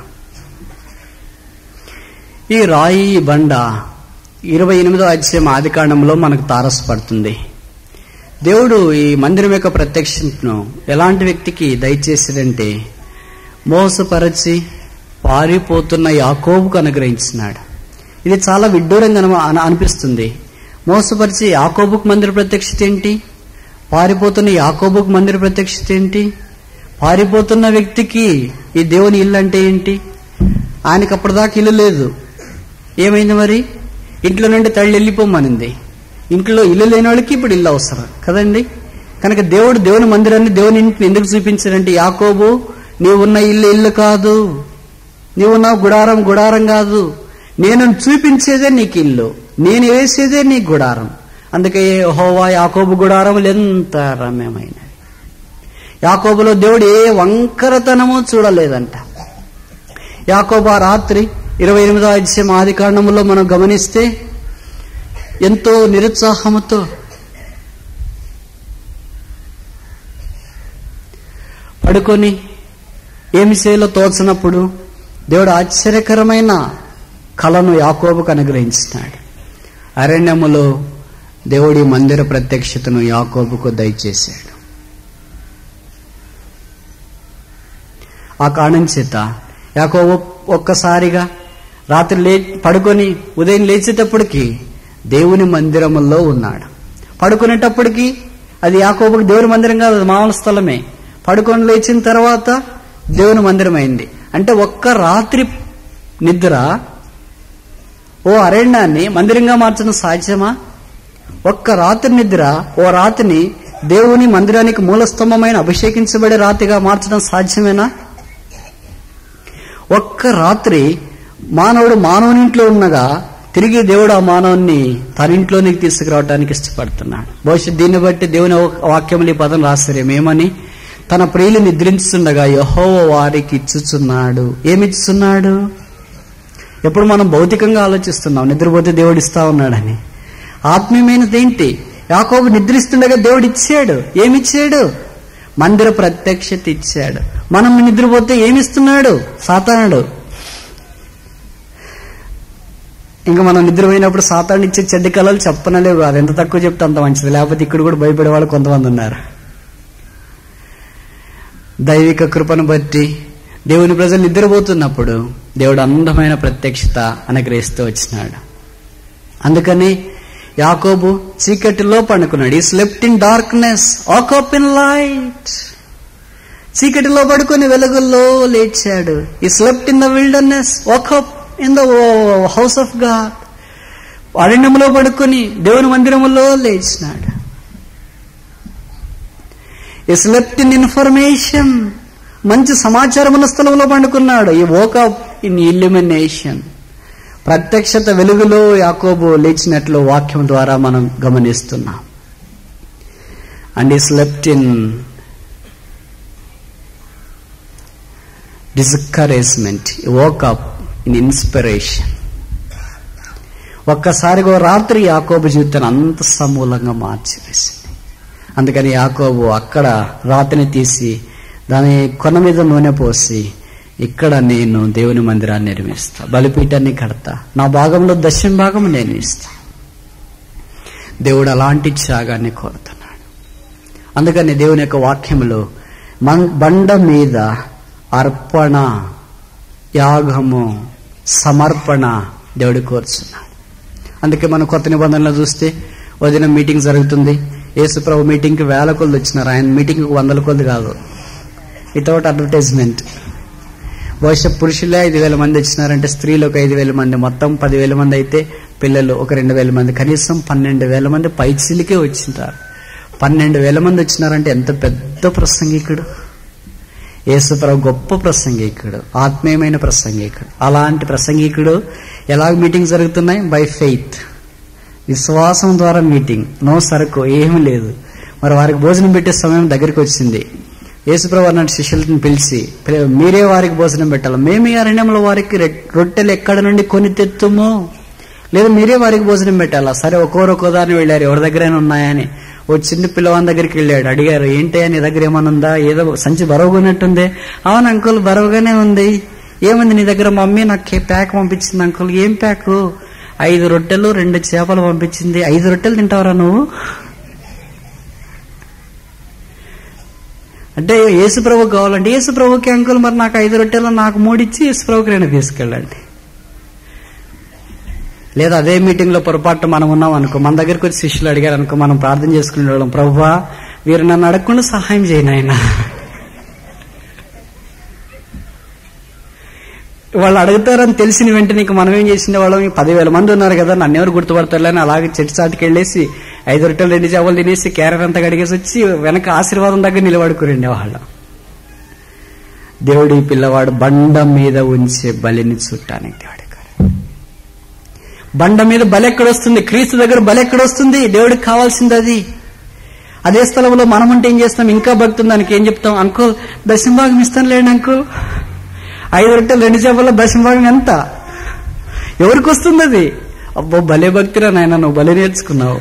ఈ రాయి ఈ బండ ఇరవై ఎనిమిదో అధ్యాయం ఆదికాండంలో మనకు తారసపడుతుంది దేవుడు ఈ మందిరం యొక్క ప్రత్యక్షతను ఎలాంటి వ్యక్తికి దయచేసాడంటే మోసపరచి పారిపోతున్న యాకోబుకు అనుగ్రహించినాడు ఇది చాలా విడ్డూరంగా అన- అనిపిస్తుంది మోసపరిచి యాకోబుకు మందిర ప్రత్యక్షత ఏంటి పారిపోతున్న యాకోబుకు మందిర ప్రత్యక్షత ఏంటి పారిపోతున్న వ్యక్తికి ఈ దేవుని ఇల్లు అంటే ఏంటి ఆయనకి అప్పటిదాకా ఇల్లు లేదు ఏమైంది మరి ఇంట్లో నుండి తల్లి వెళ్ళిపోమనింది ఇంట్లో ఇల్లు లేని వాళ్ళకి ఇప్పుడు ఇల్లు అవసరం కదండి కనుక దేవుడు దేవుని మందిరాన్ని దేవుని ఇంటిని ఎందుకు చూపించాడంటే యాకోబు నీవున్న ఇల్లు ఇల్లు కాదు నీవున్న గుడారం గుడారం కాదు నేను చూపించేదే నీకు ఇల్లు నేను వేసేదే నీ గుడారం అందుకే హోవా యాకోబు గుడారం ఎంత రమ్యమైనది యాకోబులో దేవుడు ఏ వంకరతనము చూడలేదంట యాకోబు ఆ రాత్రి ఇరవై ఎనిమిదో అధ్యాయం ఆది కాండములో మనం గమనిస్తే ఎంతో నిరుత్సాహముతో పడుకొని ఏమి చేయాలో తోచనప్పుడు దేవుడు ఆశ్చర్యకరమైన కళను యాకోబుకు అనుగ్రహించినాడు అరణ్యములో దేవుడి మందిర ప్రత్యక్షతను యాకోబుకు దయచేశాడు ఆ కారణం చేత యాకోబు ఒక్కసారిగా రాత్రి లే పడుకొని ఉదయం లేచేటప్పటికి దేవుని మందిరములో ఉన్నాడు పడుకునేటప్పటికి అది యాకోబుకి దేవుని మందిరం కాదు అది మామూలు స్థలమే పడుకొని లేచిన తర్వాత దేవుని మందిరం అయింది అంటే ఒక్క రాత్రి నిద్ర ఓ అరణ్యాన్ని మందిరంగా మార్చడం సాధ్యమా ఒక్క రాత్రి నిద్ర ఓ రాత్రిని దేవుని మందిరానికి మూలస్తంభమైన అభిషేకించబడే రాత్రిగా మార్చడం సాధ్యమేనా ఒక్క రాత్రి మానవుడు మానవునింట్లో ఉండగా తిరిగి దేవుడు ఆ మానవుని తన ఇంట్లోనికి తీసుకురావడానికి ఇష్టపడుతున్నాడు బహుశా దీన్ని బట్టి దేవుని వాక్యములు ఈ పదం రాస్తారు ఏమని తన ప్రియులు నిద్రించుండగా యహోవ వారికి ఇచ్చుచున్నాడు ఏమిచ్చున్నాడు ఎప్పుడు మనం భౌతికంగా ఆలోచిస్తున్నాం నిద్రపోతే దేవుడు ఇస్తా ఉన్నాడని ఆత్మీయమైనది ఏంటి యాకోబు నిద్రిస్తుండగా దేవుడు ఇచ్చాడు ఏమిచ్చాడు మందిర ప్రత్యక్షత ఇచ్చాడు మనం నిద్రపోతే ఏమిస్తున్నాడు సాతానుడు ఇంకా మనం నిద్రపోయినప్పుడు సాతాను ఇచ్చే చెడ్డ కళలు చెప్పనలేవు కాదు ఎంత తక్కువ చెప్తే అంత మంచిది లేకపోతే ఇక్కడ కూడా భయపడే వాళ్ళు కొంతమంది ఉన్నారు దైవిక కృపను బట్టి దేవుని ప్రజలు నిద్రపోతున్నప్పుడు దేవుడు అందమైన ప్రత్యక్షత అనుగ్రహిస్తూ వచ్చినాడు అందుకని యాకోబు చీకటిలో పండుకున్నాడు he slept in darkness woke up in light చీకటిలో పడుకొని వెలుగుల్లో లేచాడు he slept in the wilderness woke up in the house of God అరణ్యంలో పడుకొని దేవుని మందిరములో లేచినాడు ఈ స్లెప్ట్ ఇన్ ఇన్ఫర్మేషన్ మంచి సమాచారం ఉన్న స్థలంలో పండుకున్నాడు ఈ వోకప్ ఇన్ ఇల్యూమినేషన్ ప్రత్యక్షత వెలుగులో యాకోబు లేచినట్లు వాక్యం ద్వారా మనం గమనిస్తున్నాం and he slept in discouragement woke up in inspiration ఒక్కసారిగా రాత్రి యాకోబు జీవితాన్ని అంత సమూలంగా మార్చివేసింది అందుకని యాకోబు అక్కడ రాతిని తీసి దాని కొన మీద నూనె పోసి ఇక్కడ నేను దేవుని మందిరాన్ని నిర్మిస్తా బలిపీఠాన్ని కడతా నా భాగంలో దశమ భాగం నేను ఇస్తా దేవుడు అలాంటి త్యాగాన్ని కోరుతున్నాడు అందుకని దేవుని యొక్క వాక్యములో బండ మీద అర్పణ యాగము సమర్పణ దేవుడు కోరుచున్నాడు అందుకే మనం కొత్త నిబంధనలు చూస్తే వదిన మీటింగ్ జరుగుతుంది యేసుప్రభు మీటింగ్కి వేల కొలది వచ్చినారు ఆయన మీటింగ్కి వందల కొలది కాదు వితౌట్ అడ్వర్టైజ్మెంట్ బహుశా పురుషులే ఐదు వేల మంది వచ్చినారంటే స్త్రీలు ఒక ఐదు వేల మంది మొత్తం పదివేల మంది అయితే పిల్లలు ఒక రెండు వేల మంది కనీసం పన్నెండు వేల మంది పైచిలికే వచ్చింటారు పన్నెండు వేల మంది వచ్చినారంటే ఎంత పెద్ద ప్రసంగికుడు యేసుప్రభు గొప్ప ప్రసంగికుడు ఆత్మీయమైన ప్రసంగికుడు అలాంటి ప్రసంగికుడు ఎలా మీటింగ్ జరుగుతున్నాయి బై ఫెయిత్ విశ్వాసం ద్వారా మీటింగ్ నో సరుకు ఏమీ లేదు మరి వారికి భోజనం పెట్టే సమయం దగ్గరికి వచ్చింది యేసుప్రభు అన్నట్టు శిష్యులను పిలిచి మీరే వారికి భోజనం పెట్టాలి మేము ఈ అరణ్యంలో వారికి రొట్టెలు ఎక్కడ నుండి కొని తెత్తుము లేదా మీరే వారికి భోజనం పెట్టాలా సరే ఒక్కోరు ఒక్కో దారిని వెళ్ళారు ఎవరి దగ్గరైనా ఉన్నాయని ఓ చిన్న పిల్లవాని దగ్గరికి వెళ్ళాడు అడిగారు ఏంటి నీ దగ్గర ఏమైనా ఉందా ఏదో సంచి బరువుగున్నట్టుంది అవును అంకుల్ బరువుగానే ఉంది ఏముంది నీ దగ్గర మమ్మీ నాకు ప్యాక్ పంపించింది అంకుల్ ఏం ప్యాకు ఐదు రొట్టెలు రెండు చేపలు పంపించింది ఐదు రొట్టెలు తింటావరా నువ్వు అంటే యేసుప్రభు కావాలంటే యేసుప్రభుకి అంకుల్ మరి నాకు ఐదు రొట్టెలు నాకు మూడిచ్చి యేసుప్రభుకి రెండు తీసుకెళ్ళండి లేదా అదే మీటింగ్ లో పొరపాటు మనం ఉన్నాం అనుకో మన దగ్గరికి వచ్చి శిష్యులు అడిగారు అనుకో మనం ప్రార్థన చేసుకునే వాళ్ళం ప్రభువా వీరు నన్ను అడగకుండా సహాయం చేయను ఆయన వాళ్ళు అడుగుతారని తెలిసిన వెంటనే నీకు మనం ఏం చేసిన వాళ్ళం పదివేల మంది ఉన్నారు కదా నన్ను ఎవరు గుర్తుపడతారులేని అలాగే చెట్టు చాటుకి వెళ్ళేసి ఐదు రొట్టెలు రెండు చేపలు తినేసి క్యారెట్ అంతా కడిగేసి వచ్చి వెనక ఆశీర్వాదం దగ్గర నిలబడుకురండి వాళ్ళం దేవుడి పిల్లవాడు బండ మీద ఉంచే బలిని చుట్టానికి దేవుడి బండ మీద బలి ఎక్కడొస్తుంది క్రీస్తు దగ్గర బలి ఎక్కడొస్తుంది దేవుడికి కావాల్సింది అది అదే స్థలంలో మనం ఉంటే ఏం చేస్తాం ఇంకా భక్తి ఉంది దానికి ఏం చెప్తాం అంకుల్ దశంభాగం ఇస్తాను లేండి అంకుల్ ఐదు రొట్టెలు రెండు చేపల్లో దశంభాగం ఎంత ఎవరికి వస్తుంది అది అబ్బో భలే భక్తిరా నాయన నువ్వు భలే నేర్చుకున్నావు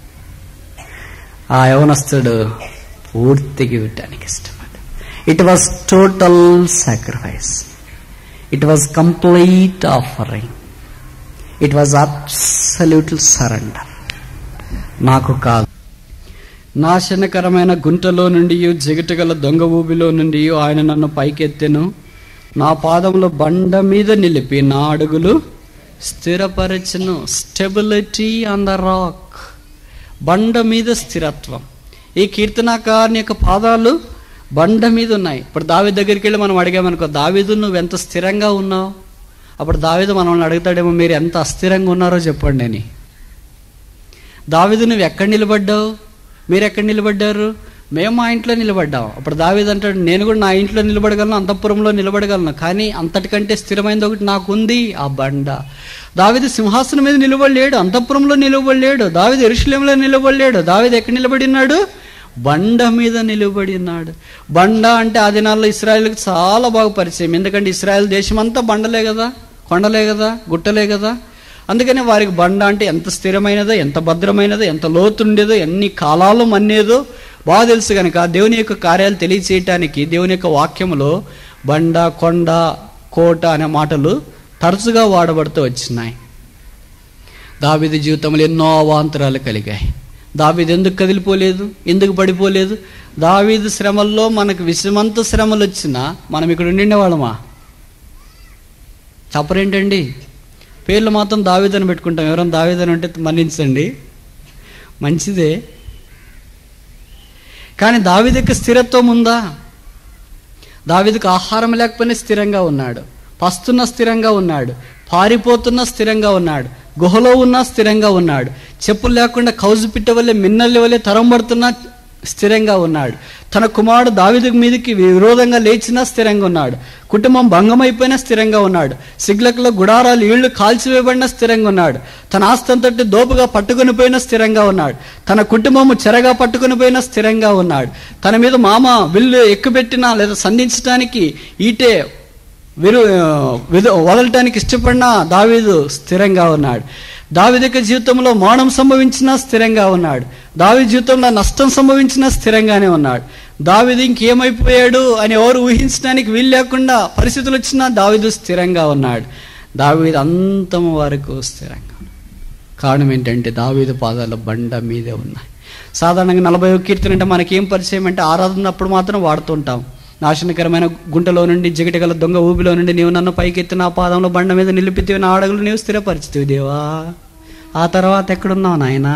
ఆ యవనస్తుడు పూర్తిగా ఇవ్వటానికి ఇష్టపడ్డ it was total sacrifice it was complete offering it was absolute surrender నాకు కాదు నాశనకరమైన గుంటలో నుండి జిగటగల దొంగ ఊబిలో నుండి ఆయన నన్ను పైకెత్తెను నా పాదములో బండ మీద నిలిపి నా అడుగులు స్థిరపరచును స్టెబిలిటీ ఆన్ ద రాక్ బండ మీద స్థిరత్వం ఈ కీర్తనాకారుని యొక్క పాదాలు బండ మీద ఉన్నాయి ఇప్పుడు దావి దగ్గరికి వెళ్ళి మనం అడిగామనుకో దావీదు నువ్వు ఎంత స్థిరంగా ఉన్నావు అప్పుడు దావీదు మనల్ని అడుగుతాడేమో మీరు ఎంత అస్థిరంగా ఉన్నారో చెప్పండి అని దావీదు నువ్వు ఎక్కడ నిలబడ్డావు మీరు ఎక్కడ నిలబడ్డారు మేము మా ఇంట్లో నిలబడ్డాం అప్పుడు దావీదు అంటాడు నేను కూడా నా ఇంట్లో నిలబడగలను అంతఃపురంలో నిలబడగలను కానీ అంతటికంటే స్థిరమైనది ఒకటి నాకుంది ఆ బండ దావిది సింహాసనం మీద నిలబడలేడు అంతఃపురంలో నిలబడలేడు దావిది ఎరుషులేంలో నిలబడలేడు దావిది ఎక్కడ నిలబడినాడు బండ మీద నిలబడి ఉన్నాడు బండ అంటే ఆ దినాల్లో ఇస్రాయల్కి చాలా బాగా పరిచయం ఎందుకంటే ఇస్రాయల్ దేశం అంతా బండలే కదా కొండలే కదా గుట్టలే కదా అందుకని వారికి బండ అంటే ఎంత స్థిరమైనదో ఎంత భద్రమైనదో ఎంత లోతుండేదో ఎన్ని కాలాలు మన్నేదో బాగా తెలుసు కనుక దేవుని యొక్క కార్యాలు తెలియచేయటానికి దేవుని యొక్క వాక్యములో బండ కొండ కోట అనే మాటలు తరచుగా వాడబడుతూ వచ్చినాయి దావిది జీవితంలో ఎన్నో అవాంతరాలు కలిగాయి దావీదు ఎందుకు కదిలిపోలేదు ఎందుకు పడిపోలేదు దావీదు శ్రమల్లో మనకు విషమంత శ్రమలు వచ్చినా మనం ఇక్కడ ఉండిండేవాళ్ళమా చెప్పరేంటండి పేర్లు మాత్రం దావీదని పెట్టుకుంటాం ఎవరైనా దావీదని ఉంటే మన్నించండి మంచిదే కానీ దావీదుకి స్థిరత్వం ఉందా దావీదుకు ఆహారం లేకపోయినా స్థిరంగా ఉన్నాడు పస్తున్న స్థిరంగా ఉన్నాడు పారిపోతున్న స్థిరంగా ఉన్నాడు గుహలో ఉన్నా స్థిరంగా ఉన్నాడు చెప్పులు లేకుండా కౌజు పిట్ట వల్లే మిన్నల్లి వల్లే తరం పడుతున్నా స్థిరంగా ఉన్నాడు తన కుమారుడు దావిదు మీదకి విరోధంగా లేచినా స్థిరంగా ఉన్నాడు కుటుంబం భంగమైపోయినా స్థిరంగా ఉన్నాడు సిగ్లకులో గుడారాలు ఇళ్ళు కాల్చివేయబడినా స్థిరంగా ఉన్నాడు తన ఆస్తి అంతటి దోపుగా పట్టుకుని పోయినా స్థిరంగా ఉన్నాడు తన కుటుంబము చెరగా పట్టుకుని పోయినా స్థిరంగా ఉన్నాడు తన మీద మామ విల్లు ఎక్కుపెట్టినా లేదా సంధించడానికి ఈటే విరు విధ- వదలటానికి ఇష్టపడిన దావీదు స్థిరంగా ఉన్నాడు దావిదిక జీవితంలో మౌనం సంభవించినా స్థిరంగా ఉన్నాడు దావి జీవితంలో నష్టం సంభవించినా స్థిరంగానే ఉన్నాడు దావిది ఇంకేమైపోయాడు అని ఎవరు ఊహించడానికి వీలు లేకుండా పరిస్థితులు వచ్చినా దావిదు స్థిరంగా ఉన్నాడు దావీదు అంతం వరకు స్థిరంగా ఉన్నాడు. కారణం ఏంటంటే దావీదు పాదాలు బండ మీదే ఉన్నాయి సాధారణంగా నలభై కీర్తన అంటే మనకేం పరిచయం అంటే ఆరాధన అప్పుడు మాత్రం వాడుతుంటాం నాశనకరమైన గుంటలో నుండి జిగటగల దొంగ ఊబిలో నుండి నీవు నన్ను పైకెత్తి నా పాదంలో బండ మీద నిలిపితే నా అడుగులు నీవు స్థిరపరిచితివి దేవా ఆ తర్వాత ఎక్కడున్నావు నాయనా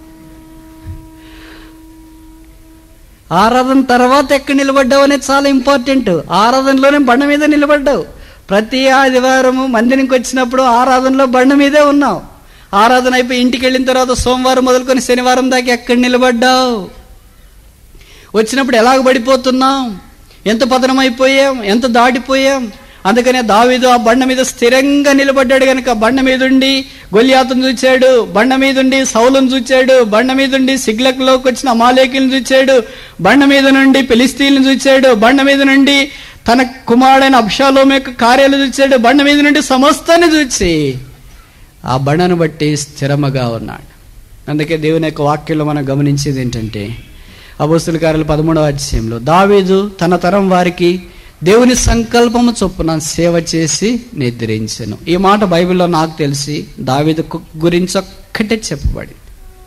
ఆరాధన తర్వాత ఎక్కడ నిలబడ్డావు అనేది చాలా ఇంపార్టెంట్ ఆరాధనలోనే బండ మీద నిలబడ్డావు ప్రతి ఆదివారము మందిరికి వచ్చినప్పుడు ఆరాధనలో బండ మీదే ఉన్నావు ఆరాధన అయిపోయి ఇంటికి వెళ్ళిన తర్వాత సోమవారం మొదలుకొని శనివారం దాకా ఎక్కడ నిలబడ్డావు వచ్చినప్పుడు ఎలాగ పడిపోతున్నాం ఎంత పతనమైపోయాం ఎంత దాటిపోయాం అందుకనే దావీదు ఆ బండ మీద స్థిరంగా నిలబడ్డాడు గనుక బండ మీద ఉండి గొల్యాతును చూచాడు బండ మీద ఉండి సౌలను చూచాడు బండ మీద ఉండి సిగ్లకులోకి వచ్చిన అమాలేకులను చూచాడు బండ మీద నుండి పెలిస్తీన్లను చూచాడు బండ మీద నుండి తన కుమారుడైన అబ్షాలోం యొక్క కార్యాలు చూచాడు బండ మీద నుండి సమస్తాన్ని చూచి ఆ బండను బట్టి స్థిరముగా ఉన్నాడు అందుకే దేవుని యొక్క వాక్యంలో మనం గమనించేది ఏంటంటే అపోస్తుల కార్యాలు పదమూడవ అధ్యాయంలో దావీదు తన తరం వారికి దేవుని సంకల్పము చొప్పున సేవ చేసి నిద్రించెను ఈ మాట బైబిల్లో నాకు తెలిసి దావీదు కు- గురించి ఒక్కటే చెప్పబడింది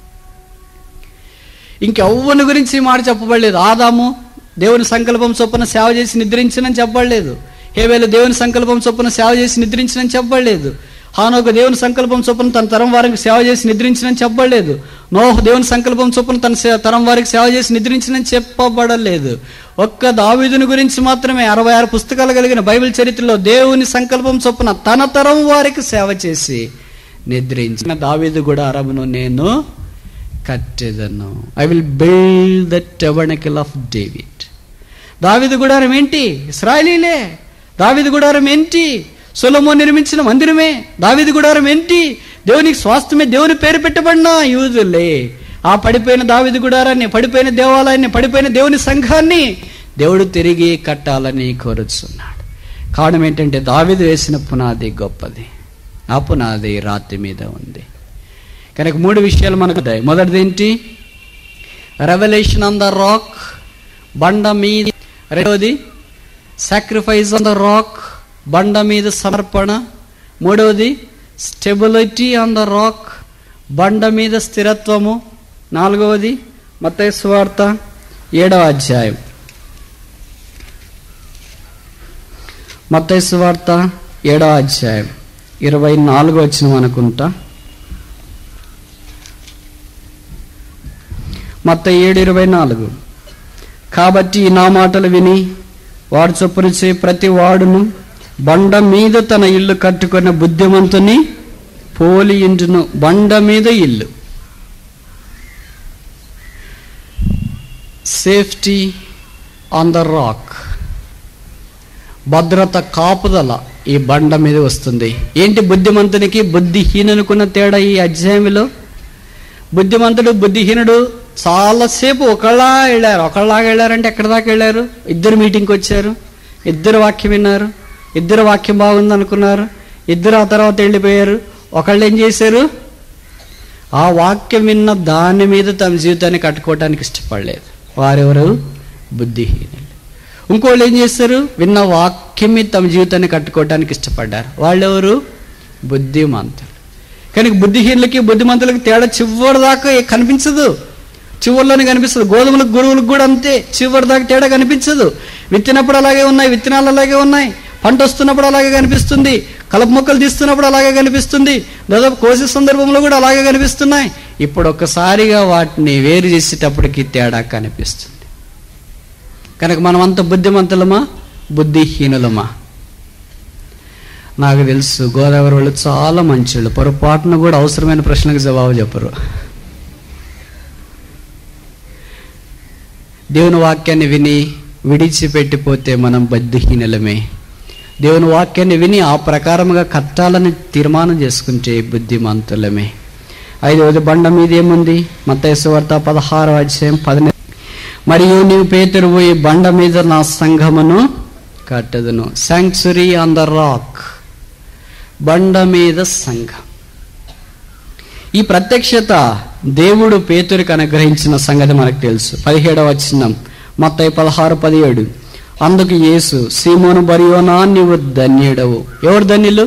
ఇంకెవ్వని గురించి ఈ మాట చెప్పబడలేదు ఆదాము దేవుని సంకల్పం చొప్పున సేవ చేసి నిద్రించనని చెప్పబడలేదు హేవేలు దేవుని సంకల్పం చొప్పున సేవ చేసి నిద్రించనని చెప్పబడలేదు హానోకు దేవుని సంకల్పం చొప్పున తన తరం వారికి సేవ చేసి నిద్రించనని చెప్పబడలేదు నోహ్ దేవుని సంకల్పం చొప్పున తన సే- తరం వారికి సేవ చేసి నిద్రించనని చెప్పబడలేదు ఒక్క దావీదుని గురించి మాత్రమే అరవై ఆరు పుస్తకాలు కలిగిన బైబిల్ చరిత్రలో దేవుని సంకల్పం చొప్పున తన తరం వారికి సేవ చేసి నిద్రించిన దావీదు కూడా అరమును నేను కట్టెదను I will build the tabernacle of David దావిది గుడారం ఏంటి ఇస్రాయలీలే దావిది గుడారం ఏంటి సొలొమోన్ నిర్మించిన మందిరమే దావిది గుడారం ఏంటి దేవునికి స్వాస్థ్యమే దేవుని పేరు పెట్టబడిన యూదులే ఆ పడిపోయిన దావిది గుడారాన్ని పడిపోయిన దేవాలయాన్ని పడిపోయిన దేవుని సంఘాన్ని దేవుడు తిరిగి కట్టాలని కోరుచున్నాడు కారణం ఏంటంటే దావిది వేసిన పునాది గొప్పది ఆ పునాది రాతి మీద ఉంది కనుక మూడు విషయాలు మనకు ఉన్నాయి. మొదటిది ఏంటి రెవల్యూషన్ ఆన్ ద రాక్ బండ మీద రెండవది సాక్రిఫైస్ ఆన్ ద రాక్ బండ మీద సమర్పణ మూడవది స్టెబిలిటీ ఆన్ ద రాక్ బండ మీద స్థిరత్వము నాలుగవది మత్తయి సువార్త ఏడవ అధ్యాయం మత్తయి సువార్త ఏడవ అధ్యాయం ఇరవై నాలుగు వచ్చిన అనుకుంటా మత్త ఏడు ఇరవై నాలుగు కాబట్టి ఈ నా మాటలు విని వాడు చొప్పునిచే ప్రతి వాడును బండ మీద తన ఇల్లు కట్టుకున్న బుద్ధిమంతుని పోలి ఇంటును బండ మీద ఇల్లు సేఫ్టీ ఆన్ ద రాక్ భద్రత కాపుదల ఈ బండ మీద వస్తుంది ఏంటి బుద్ధిమంతునికి బుద్ధిహీనుకున్న తేడా ఈ అధ్యాయంలో బుద్ధిమంతుడు బుద్ధిహీనుడు చాలాసేపు ఒకళ్ళ వెళ్ళారు ఒకళ్ళలాగా వెళ్ళారంటే ఎక్కడి దాకా వెళ్ళారు ఇద్దరు మీటింగ్కి వచ్చారు ఇద్దరు వాక్యం విన్నారు ఇద్దరు వాక్యం బాగుంది అనుకున్నారు ఇద్దరు ఆ తర్వాత వెళ్ళిపోయారు ఒకళ్ళు ఏం చేశారు ఆ వాక్యం విన్న దాని మీద తమ జీవితాన్ని కట్టుకోవడానికి ఇష్టపడలేదు వారెవరు బుద్ధిహీనులు ఇంకోళ్ళు ఏం చేస్తారు విన్న వాక్యం మీద తమ జీవితాన్ని కట్టుకోవడానికి ఇష్టపడ్డారు వాళ్ళెవరు బుద్ధిమంతులు కానీ బుద్ధిహీనులకి బుద్ధిమంతులకి తేడా చివరి దాకా ఏ- కనిపించదు చివరిలోనే కనిపిస్తుంది గోధుమలకు గురువులకు కూడా అంతే చివరి దాకా తేడా కనిపించదు విత్తినప్పుడు అలాగే ఉన్నాయి విత్తనాలు అలాగే ఉన్నాయి పంట వస్తున్నప్పుడు అలాగే కనిపిస్తుంది కలుపు మొక్కలు తీస్తున్నప్పుడు అలాగే కనిపిస్తుంది దాదాపు కోసే సందర్భంలో కూడా అలాగే కనిపిస్తున్నాయి ఇప్పుడు ఒక్కసారిగా వాటిని వేరు చేసేటప్పటికి తేడా కనిపిస్తుంది కనుక మనం అంత బుద్ధిమంతులమా బుద్ధిహీనులమా నాకు తెలుసు గోదావరి వాళ్ళు చాలా మంచోళ్ళు పొరపాటున కూడా అవసరమైన ప్రశ్నలకు జవాబు చెప్పరు దేవుని వాక్యాన్ని విని విడిచిపెట్టిపోతే మనం బుద్ధిహీనులమే దేవుని వాక్యాన్ని విని ఆ ప్రకారముగా కట్టాలని తీర్మానం చేసుకుంటే బుద్ధిమంతులమే ఐదవది బండ మీద ఏముంది మత్తేశ్వార్త పదహారో అధ్యాయం పదిహేను మరియు నీవు పేతురువు ఈ బండ మీద నా సంఘమును కట్టదును శాంక్చురీ ఆన్ ద రాక్ బండ మీద సంఘం ఈ ప్రత్యక్షత దేవుడు పేతురికి అనుగ్రహించిన సంగతి మనకు తెలుసు పదిహేడవ వచ్చినం మత్తయి పదహారు పదిహేడు అందుకు యేసు సీమోను బరియోనా నీవు ధన్యుడవు ఎవరు ధన్యులు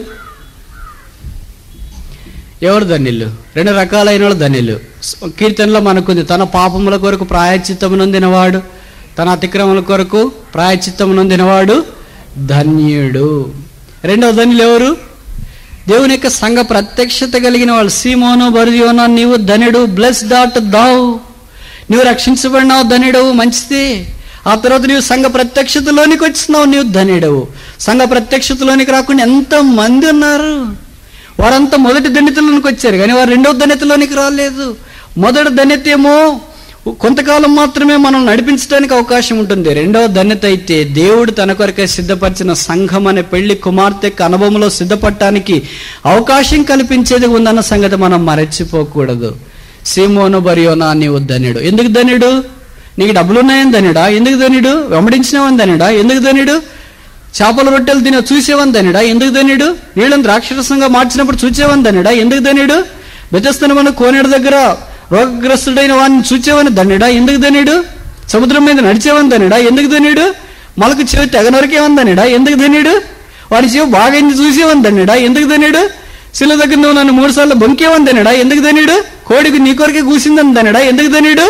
ఎవరు ధన్యులు రెండు రకాలైన వాళ్ళు ధన్యులు కీర్తనలో మనకుంది తన పాపముల కొరకు ప్రాయచిత్తము నొందినవాడు తన అతిక్రమల కొరకు ప్రాయచిత్తము నొందినవాడు ధన్యుడు రెండవ ధన్యులు ఎవరు దేవుని యొక్క సంఘ ప్రత్యక్షత కలిగిన వాళ్ళు సీమోను బరియోనా నీవు ధనుడు బ్లెస్ డాట్ దావు నీవు రక్షించబడినావు ధనుడవు మంచిది ఆ తర్వాత నీవు సంఘ ప్రత్యక్షతలోనికి వచ్చినావు నీవు ధనుడవు సంఘ ప్రత్యక్షతలోనికి రాకుండా ఎంత మంది ఉన్నారు వారంతా మొదటి ధన్యతలోనికి వచ్చారు కానీ వారు రెండవ ధన్యతలోనికి రాలేదు మొదటి ధన్యత ఏమో కొంతకాలం మాత్రమే మనం నడిపించడానికి అవకాశం ఉంటుంది రెండవ ధన్యత అయితే దేవుడు తన కొరకే సిద్ధపరిచిన సంఘం అనే పెళ్లి కుమార్తె యొక్క అనుభవంలో సిద్ధపడటానికి అవకాశం కల్పించేది ఉందన్న సంగతి మనం మరచిపోకూడదు సీమోను బరియోనా నీవు ధన్యుడు ఎందుకు ధన్యుడు నీకు డబ్బులు ఉన్నాయని ధన్యుడా ఎందుకు ధన్యుడు వెంబడించినవని ధన్యుడా ఎందుకు ధన్యుడు చేపల రొట్టెలు తిన చూసేవని ధన్యుడా ఎందుకు ధన్యుడు నీళ్ళని ద్రాక్షరసంగా మార్చినప్పుడు చూచేవని ధన్యుడా ఎందుకు ధన్యుడు బెతస్తనమను కోనేడు దగ్గర రోగగ్రస్తుడైన వాడిని చూచేవని ధన్యుడా ఎందుకు ధన్యుడు సముద్రం మీద నడిచేవని ధన్యుడా ఎందుకు ధన్యుడు మొలకు చెవి తెగ నరికేవని ధన్యుడా ఎందుకు ధన్యుడు వాడి చెవి బాగా చూసేవని ధన్యుడా ఎందుకు ధన్యుడు శిల దగ్గర నువ్వు నన్ను మూడు సార్లు బొంకేవని ధన్యుడా ఎందుకు ధన్యుడు కోడికి నీ కొరకే కూసిందని ధన్యుడా ఎందుకు ధన్యుడు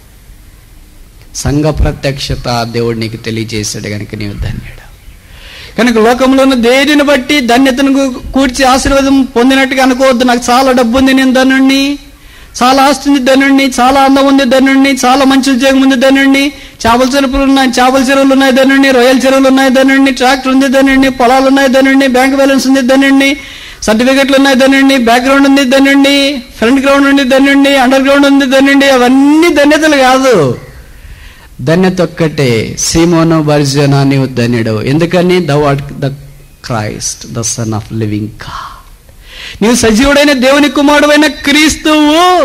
సంఘ ప్రత్యక్షత దేవుడు నీకు తెలియజేశాడు కనుక నీవు ధన్యుడు కనుక లోకంలో ఉన్న దేనిని బట్టి ధన్యతను గు- కూర్చి ఆశీర్వాదం పొందినట్టుగా అనుకోవద్దు నాకు చాలా డబ్బు ఉంది నేను ధనుణ్ణి చాలా ఆస్తి ఉంది ధనుణ్ణి చాలా అందం ఉంది ధనుణ్ణి చాలా మంచి ఉద్యోగం ఉంది ధనుణ్ణి చేపల చెరువులు ఉన్నాయి చేపల చెరువులు ఉన్నాయి ధనుణ్ణి రొయ్యల చెరువులు ఉన్నాయి ధనుణ్ణి ట్రాక్టర్ ఉంది ధనుణ్ణి పొలాలు ఉన్నాయి ధనుణ్ణి బ్యాంక్ బ్యాలెన్స్ ఉంది ధనుణ్ణి సర్టిఫికెట్లు ఉన్నాయి ధనుణ్ణి బ్యాక్గ్రౌండ్ ఉంది ధనుణ్ణి ఫ్రంట్ గ్రౌండ్ ఉంది ధనుణ్ణి అండర్ గ్రౌండ్ ఉంది ధనుణ్ణి అవన్నీ ధన్యతలు కాదు ధన్యత ఒక్కటే సీమోను బర్జనా నీవు ధన్యుడు ఎందుకని thou what the Christ the son of living God నీవు సజీవుడైన దేవుని కుమారుడైన క్రీస్తువు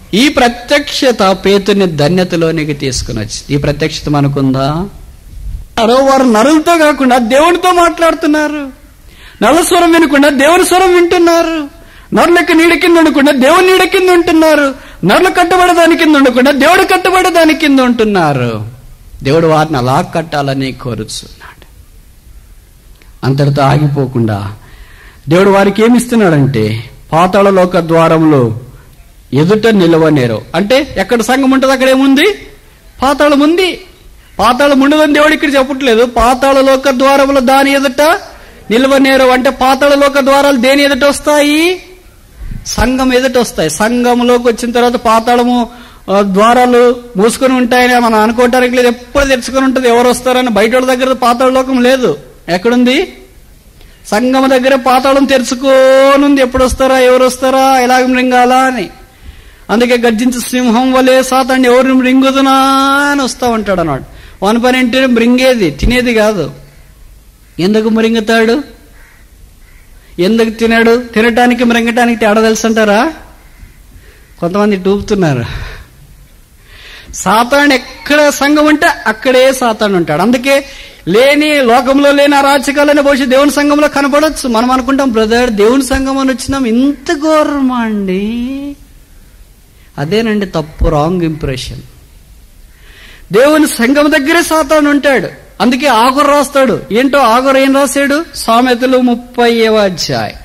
ఈ ప్రత్యక్షత పేతుని ధన్యతలోనికి తీసుకుని వచ్చి ఈ ప్రత్యక్షత మనకుందా అరో వారు నరులతో కాకుండా దేవునితో మాట్లాడుతున్నారు నల్ల స్వరం వినకుండా దేవుని స్వరం వింటున్నారు నరులకి నీడ కింద ఉండకుండా దేవుని నీడ కింద ఉంటున్నారు నరులు కట్టబడే దాని కింద ఉండకుండా దేవుడు కట్టబడే దాని కింద ఉంటున్నారు దేవుడు వారిని అలా కట్టాలని కోరుచున్నాడు అంతటితో ఆగిపోకుండా దేవుడు వారికి ఏమిస్తున్నాడంటే పాతాళ లోక ద్వారంలో ఎదుట నిలవనేరు అంటే ఎక్కడ సంఘం ఉంటుంది అక్కడ ఏముంది పాతాళం ఉంది పాతాళం ఉండదని దేవుడు ఇక్కడ చెప్పట్లేదు పాతాళ లోక ద్వారములు దాని ఎదుట నిలవనేరు అంటే పాతాళ లోక ద్వారాలు దేని ఎదుట వస్తాయి సంఘం ఎదుట వస్తాయి సంఘంలోకి వచ్చిన తర్వాత పాతాళము ఆ, ద్వారాలు మూసుకొని ఉంటాయని మనం అనుకోవటానికి లేదు ఎప్పుడు తెరుచుకొని ఉంటుంది ఎవరు వస్తారని బయట వాళ్ళ దగ్గర పాతాళ లోకం లేదు ఎక్కడుంది సంగమ దగ్గర పాతాళం తెరుచుకోనుంది ఎప్పుడు వస్తారా ఎవరు వస్తారా ఎలాగ మృంగాలా అని అందుకే గర్జించే సింహం వలే సాతండి ఎవరిని మృంగుదునా అని వస్తా ఉంటాడు అన్నాడు వన్ పని అంటే మృంగేది తినేది కాదు ఎందుకు మృంగుతాడు ఎందుకు తినాడు తినటానికి మృంగటానికి తేడా తెలుసు అంటారా కొంతమంది టూపుతున్నారు సాతాను ఎక్కడ సంఘం ఉంటే అక్కడే సాతాను ఉంటాడు అందుకే లేని లోకంలో లేని అరాచకాలని బహుశా దేవుని సంఘంలో కనపడొచ్చు మనం అనుకుంటాం బ్రదర్ దేవుని సంఘం అని వచ్చినాం ఇంత ఘోరమా అండి అదేనండి తప్పు రాంగ్ ఇంప్రెషన్ దేవుని సంఘం దగ్గరే సాతాను ఉంటాడు అందుకే ఆగురు రాస్తాడు ఏంటో ఆగురు ఏం రాశాడు సామెతలు ముప్పై అధ్యాయం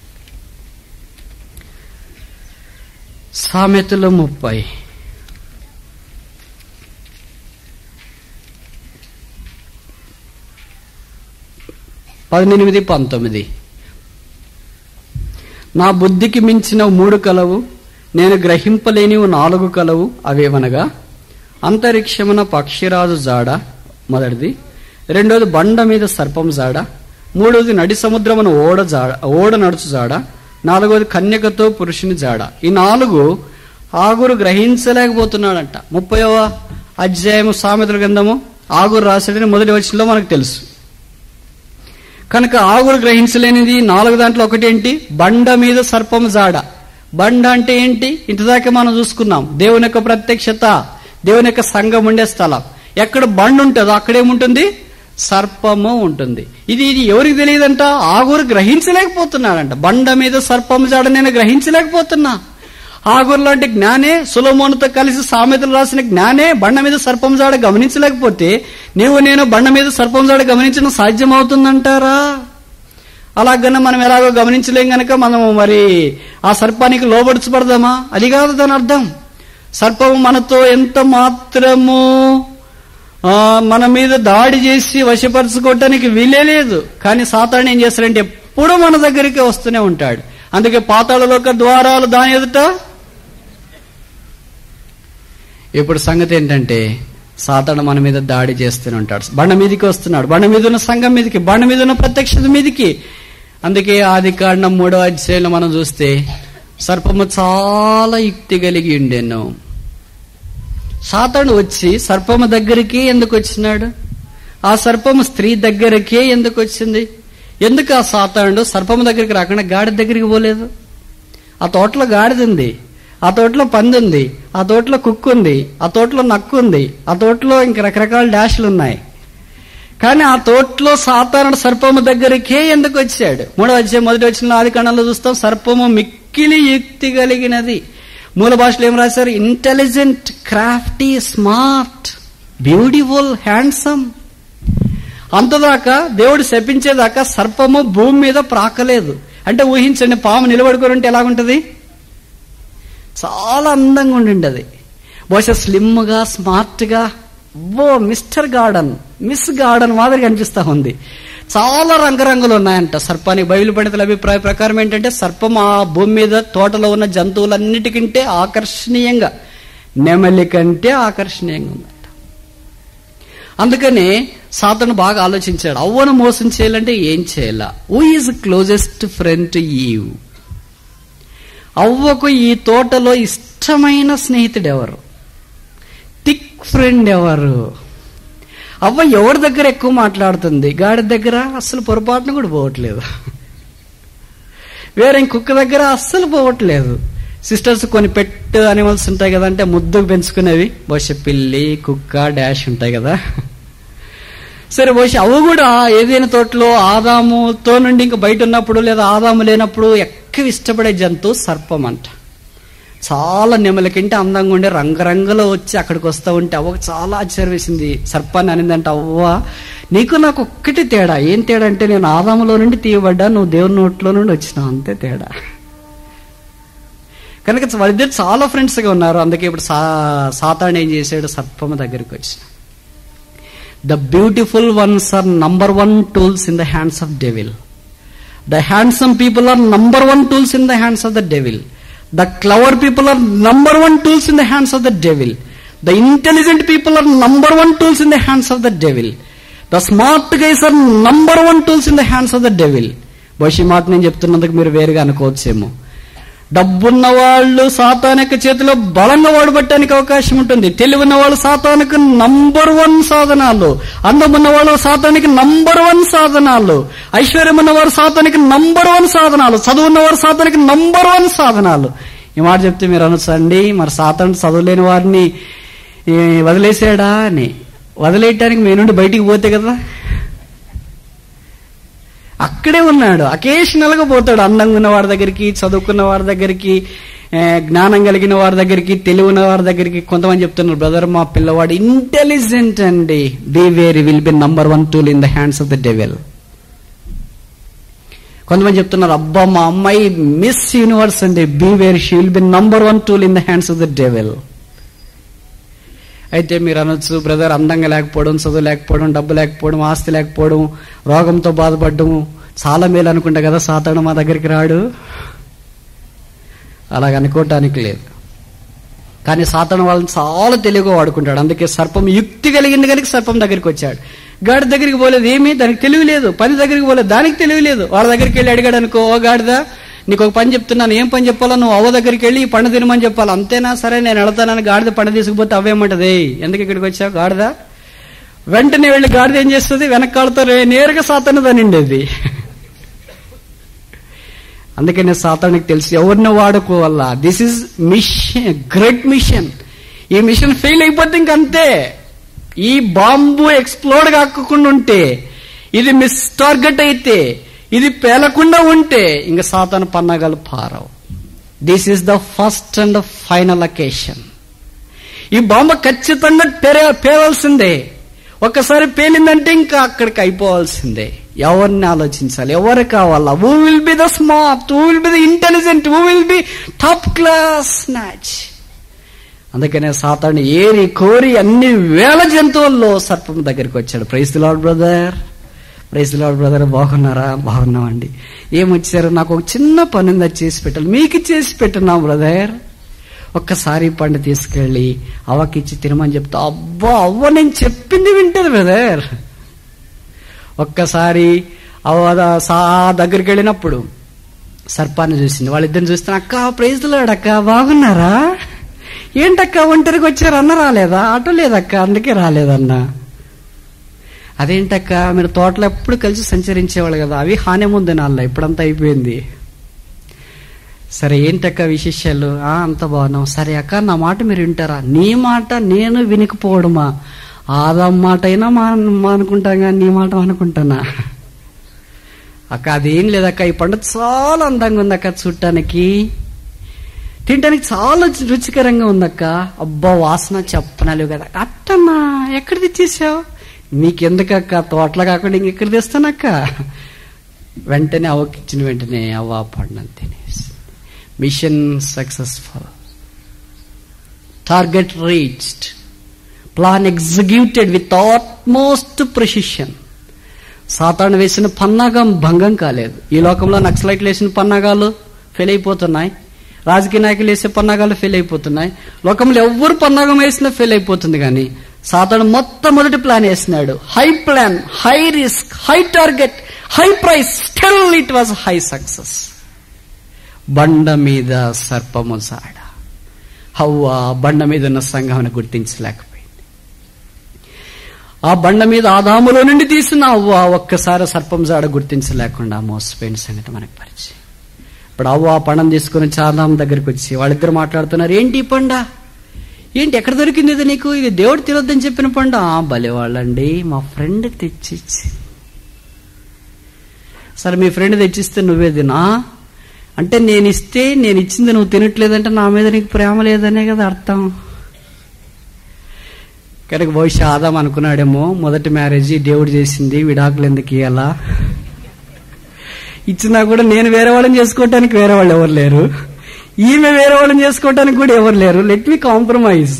సామెతలు ముప్పై పద్దెనిమిది పంతొమ్మిది నా బుద్ధికి మించిన మూడు కలవు నేను గ్రహింపలేనివి నాలుగు కలవు అవేవనగా అంతరిక్షమున పక్షిరాజు జాడ మొదటిది రెండోది బండ మీద సర్పం జాడ మూడోది నడి సముద్రమున ఓడ జాడ ఓడ నడుచు జాడ నాలుగోది కన్యకతో పురుషుని జాడ ఈ నాలుగు ఆగురు గ్రహించలేకపోతున్నాడంట ముప్పైవ అధ్యాయము సామెతల గ్రంథము ఆగురు రాశాడని మొదటి వచ్చినలో మనకు తెలుసు కనుక ఆగురు గ్రహించలేనిది నాలుగు దాంట్లో ఒకటేంటి బండ మీద సర్పం జాడ బండ అంటే ఏంటి ఇంతదాకా మనం చూసుకున్నాం దేవుని యొక్క ప్రత్యక్షత దేవుని యొక్క సంఘం ఉండే స్థలం ఎక్కడ బండ ఉంటుందో అక్కడేముంటుంది సర్పము ఉంటుంది ఇది ఇది ఎవరికి తెలియదంట ఆగురు గ్రహించలేకపోతున్నాడంట బండ మీద సర్పం జాడ నేను గ్రహించలేకపోతున్నా ఆగురు లాంటి జ్ఞానే సులమోనుతో కలిసి సామెతలు రాసిన జ్ఞానే బండ మీద సర్పం జాడ గమనించలేకపోతే నీవు నేను బండ మీద సర్పం జాడ గమనించడం సాధ్యమవుతుందంటారా అలాగన్నా మనం ఎలాగో గమనించలేం గనక మనం మరి ఆ సర్పానికి లోబడుచుపడదామా అది కాదు దాని అర్థం సర్పము మనతో ఎంత మాత్రము ఆ, మన మీద దాడి చేసి వశపరచుకోవటానికి వీలే లేదు కానీ సాతాను ఏం చేస్తాడంటే ఎప్పుడూ మన దగ్గరికి వస్తూనే ఉంటాడు అందుకే పాతాళలోక ద్వారాలు దాని ఎదుట ఇప్పుడు సంగతి ఏంటంటే సాతాను మన మీద దాడి చేస్తూనే ఉంటాడు బండ మీదకి వస్తున్నాడు బండ మీద ఉన్న సంఘం మీదకి బండ మీద ఉన్న ప్రత్యక్షత మీదకి అందుకే ఆది కాండం మూడో అధ్యాయంలో మనం చూస్తే సర్పము చాలా యుక్తి కలిగి ఉండేను సాతాను వచ్చి సర్పము దగ్గరికి ఎందుకు వచ్చినాడు ఆ సర్పము స్త్రీ దగ్గరకే ఎందుకు వచ్చింది ఎందుకు ఆ సాతానుడు సర్పము దగ్గరికి రాకుండా గాడిద దగ్గరికి పోలేదు ఆ తోటలో గాడిద ఉంది ఆ తోటలో పంది ఉంది ఆ తోటలో కుక్కు ఉంది ఆ తోటలో నక్కు ఉంది ఆ తోటలో ఇంక రకరకాల డాష్లు ఉన్నాయి కానీ ఆ తోటలో సాతానుడు సర్పము దగ్గరికే ఎందుకు వచ్చాడు మూడో అధ్యాయం మొదటి వచ్చిన ఆది కణంలో చూస్తాం సర్పము మిక్కిలి యుక్తి కలిగినది మూల భాషలో ఏం రాశారు intelligent crafty smart beautiful handsome అంతదాకా దేవుడు శపించేదాకా సర్పము భూమి మీద ప్రాకలేదు అంటే ఊహించండి పాము నిలబడుకొని ఉంటే ఎలాగుంటది చాలా అందంగా ఉండిండి అది బహుశా స్లిమ్గా స్మార్ట్గా ఓ మిస్టర్ గార్డెన్ మిస్ గార్డెన్ మాదిరి కనిపిస్తా ఉంది చాలా రంగురంగులు ఉన్నాయంట సర్పానికి బయలు పండితుల అభిప్రాయ ప్రకారం ఏంటంటే సర్పం ఆ భూమి మీద తోటలో ఉన్న జంతువులన్నిటికంటే ఆకర్షణీయంగా నెమలి కంటే ఆకర్షణీయంగా ఉందంట అందుకనే సాతను బాగా ఆలోచించాడు అవ్వను మోసం చేయాలంటే ఏం చేయాలా who is closest friend to Eve అవ్వకు ఈ తోటలో ఇష్టమైన స్నేహితుడు ఎవరు థిక్ ఫ్రెండ్ ఎవరు అవ్వ ఎవరి దగ్గర ఎక్కువ మాట్లాడుతుంది గాడి దగ్గర అస్సలు పొరపాటున కూడా పోవట్లేదు వేరే కుక్క దగ్గర అస్సలు పోవట్లేదు సిస్టర్స్ కొన్ని పెట్ అనిమల్స్ ఉంటాయి కదా అంటే ముద్దుకు పెంచుకునేవి బహుశా పిల్లి కుక్క డాష్ ఉంటాయి కదా సరే బహుశా అవి కూడా ఏదైనా తోటలో ఆదాముతో నుండి ఇంకా బయట ఉన్నప్పుడు లేదా ఆదాము లేనప్పుడు ఎక్కువ ఇష్టపడే జంతువు సర్పం అంట చాలా నెమలకింటే అందంగా ఉండే రంగరంగులో వచ్చి అక్కడికి వస్తూ ఉంటే అవ్వకు చాలా ఆశ్చర్యం వేసింది సర్పాన్ని అనిందంటే అవ్వ నీకు నాకు ఒక్కటి తేడా ఏం తేడా అంటే నేను ఆదాములో నుండి తీయబడ్డా నువ్వు దేవుని నోట్లో నుండి వచ్చినావు అంతే తేడా కనుక వాళ్ళిద్దరు చాలా ఫ్రెండ్స్గా ఉన్నారు అందుకే ఇప్పుడు సా సాతాన్ ఏం చేశాడు సర్పమ దగ్గరికి వచ్చిన the beautiful ones are number one tools in the hands of devil the handsome people are number one tools in the hands of the devil the clever people are number one tools in the hands of the devil the intelligent people are number one tools in the hands of the devil the smart guys are number one tools in the hands of the devil బహుశీ మాట నేను చెప్తున్నందుకు మీరు వేరుగా అనుకోవచ్చేమో డబ్బున్న వాళ్ళు సాతానిక చేతిలో బలంగా వాడబట్టడానికి అవకాశం ఉంటుంది తెలివిన్న వాళ్ళు సాతానికి నంబర్ వన్ సాధనాలు అందమున్న వాళ్ళు సాతానికి నంబర్ వన్ సాధనాలు ఐశ్వర్యం ఉన్నవారు సాతానికి నంబర్ వన్ సాధనాలు చదువున్నవారు సాతానికి నంబర్ వన్ సాధనాలు ఈ మాట చెప్తే మీరు అనొచ్చండి మరి సాతాను చదువులేని వారిని ఏ, వదిలేసాడా అని వదిలేయటానికి మీ నుండి బయటికి పోతే కదా అక్కడే ఉన్నాడు అకేషనల్ గా పోతాడు అందంగా ఉన్న వారి దగ్గరికి చదువుకున్న వారి దగ్గరికి ఏ, జ్ఞానం కలిగిన వారి దగ్గరికి తెలివి ఉన్న వారి దగ్గరికి కొంతమంది చెప్తున్నారు బ్రదర్ మా పిల్లవాడు ఇంటెలిజెంట్ అండి beware will be number one tool in the hands of the devil కొంతమంది చెప్తున్నారు అబ్బా మా అమ్మాయి మిస్ యూనివర్స్ అండి beware she will be number one tool in the hands of the devil అయితే మీరు అనొచ్చు బ్రదర్ అందంగా లేకపోవడం చదువు లేకపోవడం డబ్బు లేకపోవడం ఆస్తి లేకపోవడం రోగంతో బాధపడడం చాలా మేలు అనుకుంటా కదా సాతాను మా దగ్గరికి రాడు అలాగ అనుకోవటానికి లేదు కానీ సాతాను వాళ్ళని చాలా తెలివిగా వాడుకుంటాడు అందుకే సర్పం యుక్తి కలిగింది కనుక సర్పం దగ్గరికి వచ్చాడు గాడి దగ్గరికి పోలేదు ఏమి దానికి తెలివి లేదు పని దగ్గరికి పోలేదు దానికి తెలివి లేదు వాళ్ళ దగ్గరికి వెళ్ళి అడిగాడు అనుకో ఓ గాడిదా నీకు ఒక పని చెప్తున్నాను ఏం పని చెప్పాలో నువ్వు అవ్వ దగ్గరికి వెళ్ళి ఈ పండు తినమని చెప్పాలి అంతేనా సరే నేను వెళతానని గాడిద పండు తీసుకుపోతే అవేమంటది ఎందుకు ఇక్కడికి వచ్చావు గాడిద వెంటనే వెళ్ళి గాడిద ఏం చేస్తుంది వెనకాలతో రే- నేరుగా సాతాను దానిండేది అందుకనే సాతానికి తెలుసు ఎవరిని వాడుకోవాలా this is mission great mission ఈ మిషన్ ఫెయిల్ అయిపోతే ఇంకంతే ఈ బాంబు ఎక్స్ప్లోడ్ కాకుండా ఉంటే ఇది మిస్ టార్గెట్ అయితే ఇది పేలకుండా ఉంటే ఇంకా సాతాను పన్నాగాలు పారవు this is the first and final occasion ఈ బాంబ ఖచ్చితంగా పేరే పేరాల్సిందే ఒక్కసారి పేలిందంటే ఇంకా అక్కడికి అయిపోవాల్సిందే ఎవరిని ఆలోచించాలి ఎవరు కావాలా who will be the smart who will be the intelligent who will be top class snatch అందుకనే సాతాను ఏరి కోరి అన్ని వేల జంతువుల్లో సర్పం దగ్గరికి వచ్చాడు praise Lord brother praise Lord brother బాగున్నారా బాగున్నామండి ఏమొచ్చారు నాకు ఒక చిన్న పని ఉంది అది చేసి పెట్టాలి మీకు చేసి పెట్టున్నా బ్రదర్ ఒక్కసారి ఈ పండు తీసుకెళ్ళి అవ్వకిచ్చి తినమని చెప్తా అబ్బా అవ్వ నేను చెప్పింది వింటది బ్రదర్ ఒక్కసారి అవ్వ ద- సా దగ్గరికి వెళ్ళినప్పుడు సర్పాన్ని చూసింది వాళ్ళిద్దరిని చూస్తే అక్క ప్రైజ్ అక్క బాగున్నారా ఏంటక్క ఒంటరికి వచ్చారు అన్న రాలేదా ఆటో లేదక్క అందుకే రాలేదన్నా అదేంటక్క మీరు తోటలో ఎప్పుడు కలిసి సంచరించేవాళ్ళు కదా అవి హాని ముందు నాళ్ళ ఇప్పుడంతా అయిపోయింది సరే ఏంటక్క విశేషాలు ఆ అంత బాగున్నాం సరే అక్క నా మాట మీరు వింటారా నీ మాట నేను వినకపోవడమా ఆదాం మాట అయినా మా అనుకుంటాం కానీ నీ మాట అనుకుంటానా అక్క అదేం లేదక్క ఈ పండు చాలా అందంగా ఉంది అక్క చూడటానికి తినడానికి చాలా రుచికరంగా ఉందక్క అబ్బా వాసన చెప్పనాలేవు కదా అట్టన్నా ఎక్కడ తెచ్చేసావు నీకెందుకక్క తోటలో కాకుండా ఇంకెక్కడ తెస్తానక్క వెంటనే అవ్వకిచ్చిన వెంటనే అవ్వ పండుని తినేసి mission successful target reached plan executed with utmost precision సాతాను వేసిన పన్నాగం భంగం కాలేదు ఈ లోకంలో నక్సలైట్లు వేసిన పన్నాగాలు ఫెయిల్ అయిపోతున్నాయి రాజకీయ నాయకులు వేసే పన్నాగాలు ఫెయిల్ అయిపోతున్నాయి లోకంలో ఎవ్వరు పన్నాగం వేసినా ఫెయిల్ అయిపోతుంది కానీ సాతాను మొట్టమొదటి ప్లాన్ వేసినాడు high plan high risk high target high price still it was high success బండ మీద సర్పము సాడ హవ్వ బండ మీద ఉన్న సంఘాన్ని గుర్తించలేకపోయింది ఆ బండ మీద ఆదాములో నుండి తీసిన అవ్వ ఒక్కసారి సర్పం జాడ గుర్తించలేకుండా మోసపోయిన సంగతి మనకు పరిచయం ఇప్పుడు అవ్వ ఆ పండను తీసుకుని చాదాం దగ్గరికి వచ్చి వాళ్ళిద్దరు మాట్లాడుతున్నారు ఏంటి ఈ పండ ఏంటి ఎక్కడ దొరికింది ఇది నీకు ఇది దేవుడు తినొద్దని చెప్పిన పండు ఆ భలే వాళ్ళండి మా ఫ్రెండ్ తెచ్చిచ్చి సరే మీ ఫ్రెండ్ తెచ్చిస్తే నువ్వే తినా అంటే నేను ఇస్తే నేను ఇచ్చింది నువ్వు తినట్లేదంటే నా మీద నీకు ప్రేమ లేదనే కదా అర్థం కనుక బహుశా ఆదాం అనుకున్నాడేమో మొదటి మ్యారేజ్ దేవుడు చేసింది విడాకులు ఎందుకు ఇయ్యాలా ఇచ్చినా కూడా నేను వేరే వాళ్ళని చేసుకోవటానికి వేరే వాళ్ళు ఎవరు లేరు ఈమె వేరే వాళ్ళని చేసుకోవటానికి కూడా ఎవరు లేరు లెట్ మీ కాంప్రమైజ్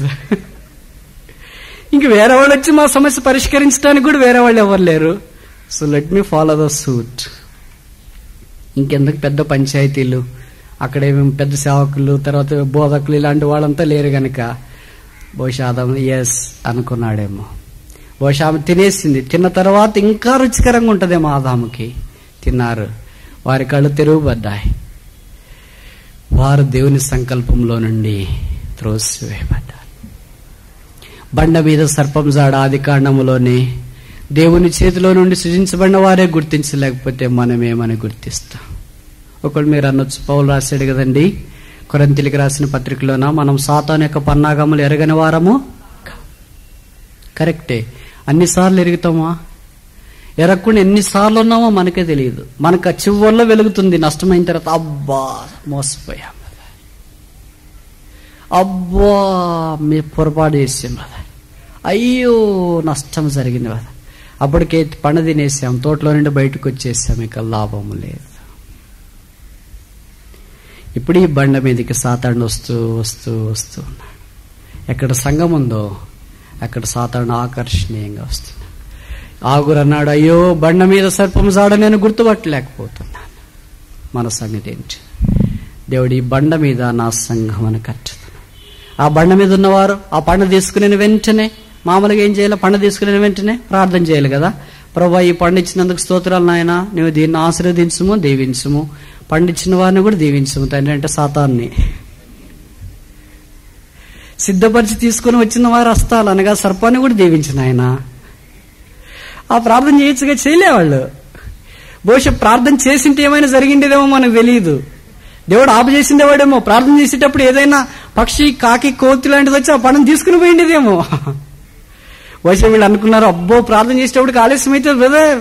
ఇంక వేరే వాళ్ళు వచ్చి మా సమస్య పరిష్కరించడానికి కూడా వేరే వాళ్ళు ఎవరు లేరు so let me follow the suit ఇంకెందుకు పెద్ద పంచాయతీలు అక్కడేమో పెద్ద సేవకులు తర్వాత బోధకులు ఇలాంటి వాళ్ళంతా లేరు గనక బహుశా ఆదాము ఎస్ అనుకున్నాడేమో బహుశా ఆమె తినేసింది తిన్న తర్వాత ఇంకా రుచికరంగా ఉంటుందేమో ఆదాముకి తిన్నారు వారి కళ్ళు తెరుగుపడ్డాయి వారు దేవుని సంకల్పంలో నుండి త్రోసివేయబడ్డారు బండ మీద సర్పం జాడ ఆది కాండములోనే దేవుని చేతిలో నుండి సృజించబడిన వారే గుర్తించలేకపోతే మనమేమని గుర్తిస్తాం ఒకళ్ళు మీరు అనొచ్చు పౌలు రాశాడు కదండి కొరంతిలికి రాసిన పత్రికలోన మనం సాతాన్ యొక్క పన్నాగములు ఎరగని వారము కరెక్టే అన్నిసార్లు ఎరుగుతామా ఎరగకుండా ఎన్నిసార్లు ఉన్నామో మనకే తెలియదు మనకు ఆ చివరిలో వెలుగుతుంది నష్టమైన తర్వాత అబ్బా మోసపోయాం కదా అబ్బా మీ పొరపాటు చేసాం కదా అయ్యో నష్టం జరిగింది కదా అప్పటికే పండ తినేసాం తోటలో నుండి బయటకు వచ్చేసాం ఇక లాభం లేదు ఇప్పుడు ఈ బండ మీదకి సాతాడు వస్తూ వస్తూ వస్తూ ఉన్నాడు ఎక్కడ సంఘం ఉందో అక్కడ సాతాడు ఆకర్షణీయంగా వస్తున్నాడు ఆగురు అన్నాడు అయ్యో బండ మీద సర్పం జాడ నేను గుర్తుపట్టలేకపోతున్నాను మన సంగతి ఏంటి దేవుడు ఈ బండ మీద నా సంఘం అని కట్టుతున్నాను ఆ బండ మీద ఉన్నవారు ఆ పండ తీసుకునే వెంటనే మామూలుగా ఏం చేయాలి పండ తీసుకునే వెంటనే ప్రార్థన చేయాలి కదా ప్రభా ఈ పండు ఇచ్చినందుకు స్తోత్రాలు నాయన నువ్వు దీన్ని ఆశీర్వదించుము దీవించుము పండించిన వారిని కూడా దీవించుము తండ్రి అంటే సాతాన్ని సిద్ధపరిచి తీసుకుని వచ్చిన వారు హస్తాలు అనగా సర్పాన్ని కూడా దీవించిన ఆయన ఆ ప్రార్థన చేయొచ్చుగా చేయలేవాళ్ళు బహుశా ప్రార్థన చేసింటే ఏమైనా జరిగిండేదేమో మనకు తెలియదు దేవుడు ఆపు చేసిండేవాడేమో ప్రార్థన చేసేటప్పుడు ఏదైనా పక్షి కాకి కోతి లాంటిది వచ్చి ఆ పనులు తీసుకుని పోయిండేదేమో బహుశా వీళ్ళు అనుకున్నారు అబ్బో ప్రార్థన చేసేటప్పుడు ఆలస్యం అయితే బ్రదర్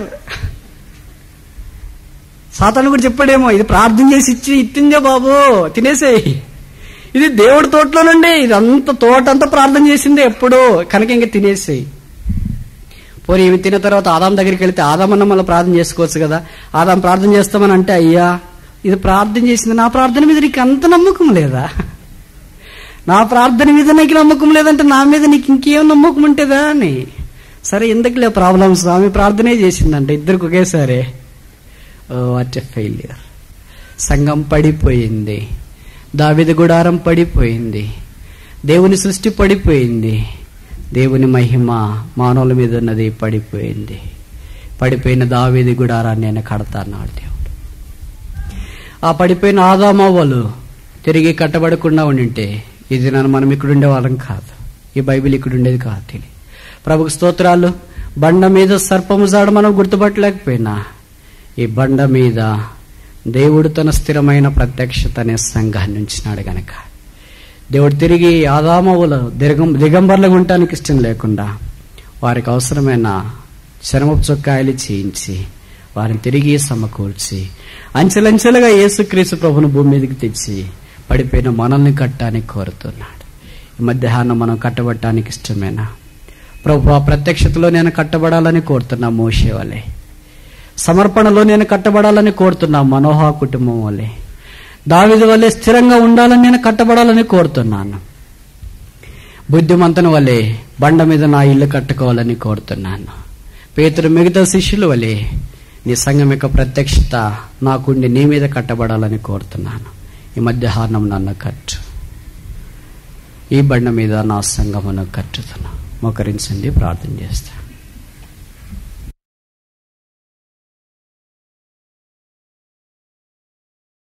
సాతాను కూడా చెప్పాడేమో ఇది ప్రార్థన చేసి ఇచ్చి ఇట్టిందే బాబు తినేసేయి ఇది దేవుడి తోటలో నుండి ఇది అంత తోట అంతా ప్రార్థన చేసిందే ఎప్పుడో కనుక ఇంక తినేసేయి పోనీ ఇవి తిన్న తర్వాత ఆదాం దగ్గరికి వెళ్తే ఆదామన్న మళ్ళీ ప్రార్థన చేసుకోవచ్చు కదా ఆదాం ప్రార్థన చేస్తామని అంటే అయ్యా ఇది ప్రార్థన చేసింది నా ప్రార్థన మీద నీకు అంత నమ్మకం లేదా నా ప్రార్థన మీద నీకు నమ్మకం లేదంటే నా మీద నీకు ఇంకేం నమ్మకం ఉంటుందా అని సరే ఎందుకులే ప్రాబ్లం స్వామి ప్రార్థనే చేసిందంటే ఇద్దరికి ఒకేసారి వాట్ ఎ ఫెయిలియర్ సంఘం పడిపోయింది దావిది గుడారం పడిపోయింది దేవుని సృష్టి పడిపోయింది దేవుని మహిమ మానవుల మీద ఉన్నది పడిపోయింది పడిపోయిన దావిది గుడారాన్ని నేను కడతాన్నాడు దేవుడు ఆ పడిపోయిన ఆదామవ్వలు తిరిగి కట్టబడకుండా ఉండింటే ఇది నన్ను మనం ఇక్కడ ఉండేవాళ్ళం కాదు ఈ బైబిల్ ఇక్కడ ఉండేది కాదు తెలియ ప్రభుకు స్తోత్రాలు బండ మీద సర్పము జాడ మనం గుర్తుపట్టలేకపోయినా ఈ బండ మీద దేవుడు తన స్థిరమైన ప్రత్యక్షత అనే సంఘాన్ని ఉంచినాడు గనక దేవుడు తిరిగి ఆదామవులు దిగం దిగంబర్లుగా ఉండటానికి ఇష్టం లేకుండా వారికి అవసరమైన చర్మపు చొక్కాయలు చేయించి వారిని తిరిగి సమకూర్చి అంచెలంచెలుగా యేసుక్రీస్తు ప్రభును భూమి మీదకి తెచ్చి పడిపోయిన మనల్ని కట్టడానికి కోరుతున్నాడు ఈ మధ్యాహ్నం మనం కట్టబడటానికి ఇష్టమేనా ప్రభు ఆ ప్రత్యక్షతలో నేను కట్టబడాలని కోరుతున్నా మోసే వలె సమర్పణలో నేను కట్టబడాలని కోరుతున్నా మనోహ కుటుంబం వలె దావిది వల్లే స్థిరంగా ఉండాలని నేను కట్టబడాలని కోరుతున్నాను బుద్ధిమంతుని వలె బండ మీద నా ఇల్లు కట్టుకోవాలని కోరుతున్నాను పేతురు మిగతా శిష్యుల వలె నీ సంఘం యొక్క ప్రత్యక్షత నాకుండి నీ మీద కట్టబడాలని కోరుతున్నాను ఈ మధ్యాహ్నం నన్ను కట్టు ఈ బండ మీద నా సంఘమును కట్టుతున్నా మోకరించండి ప్రార్థన చేస్తా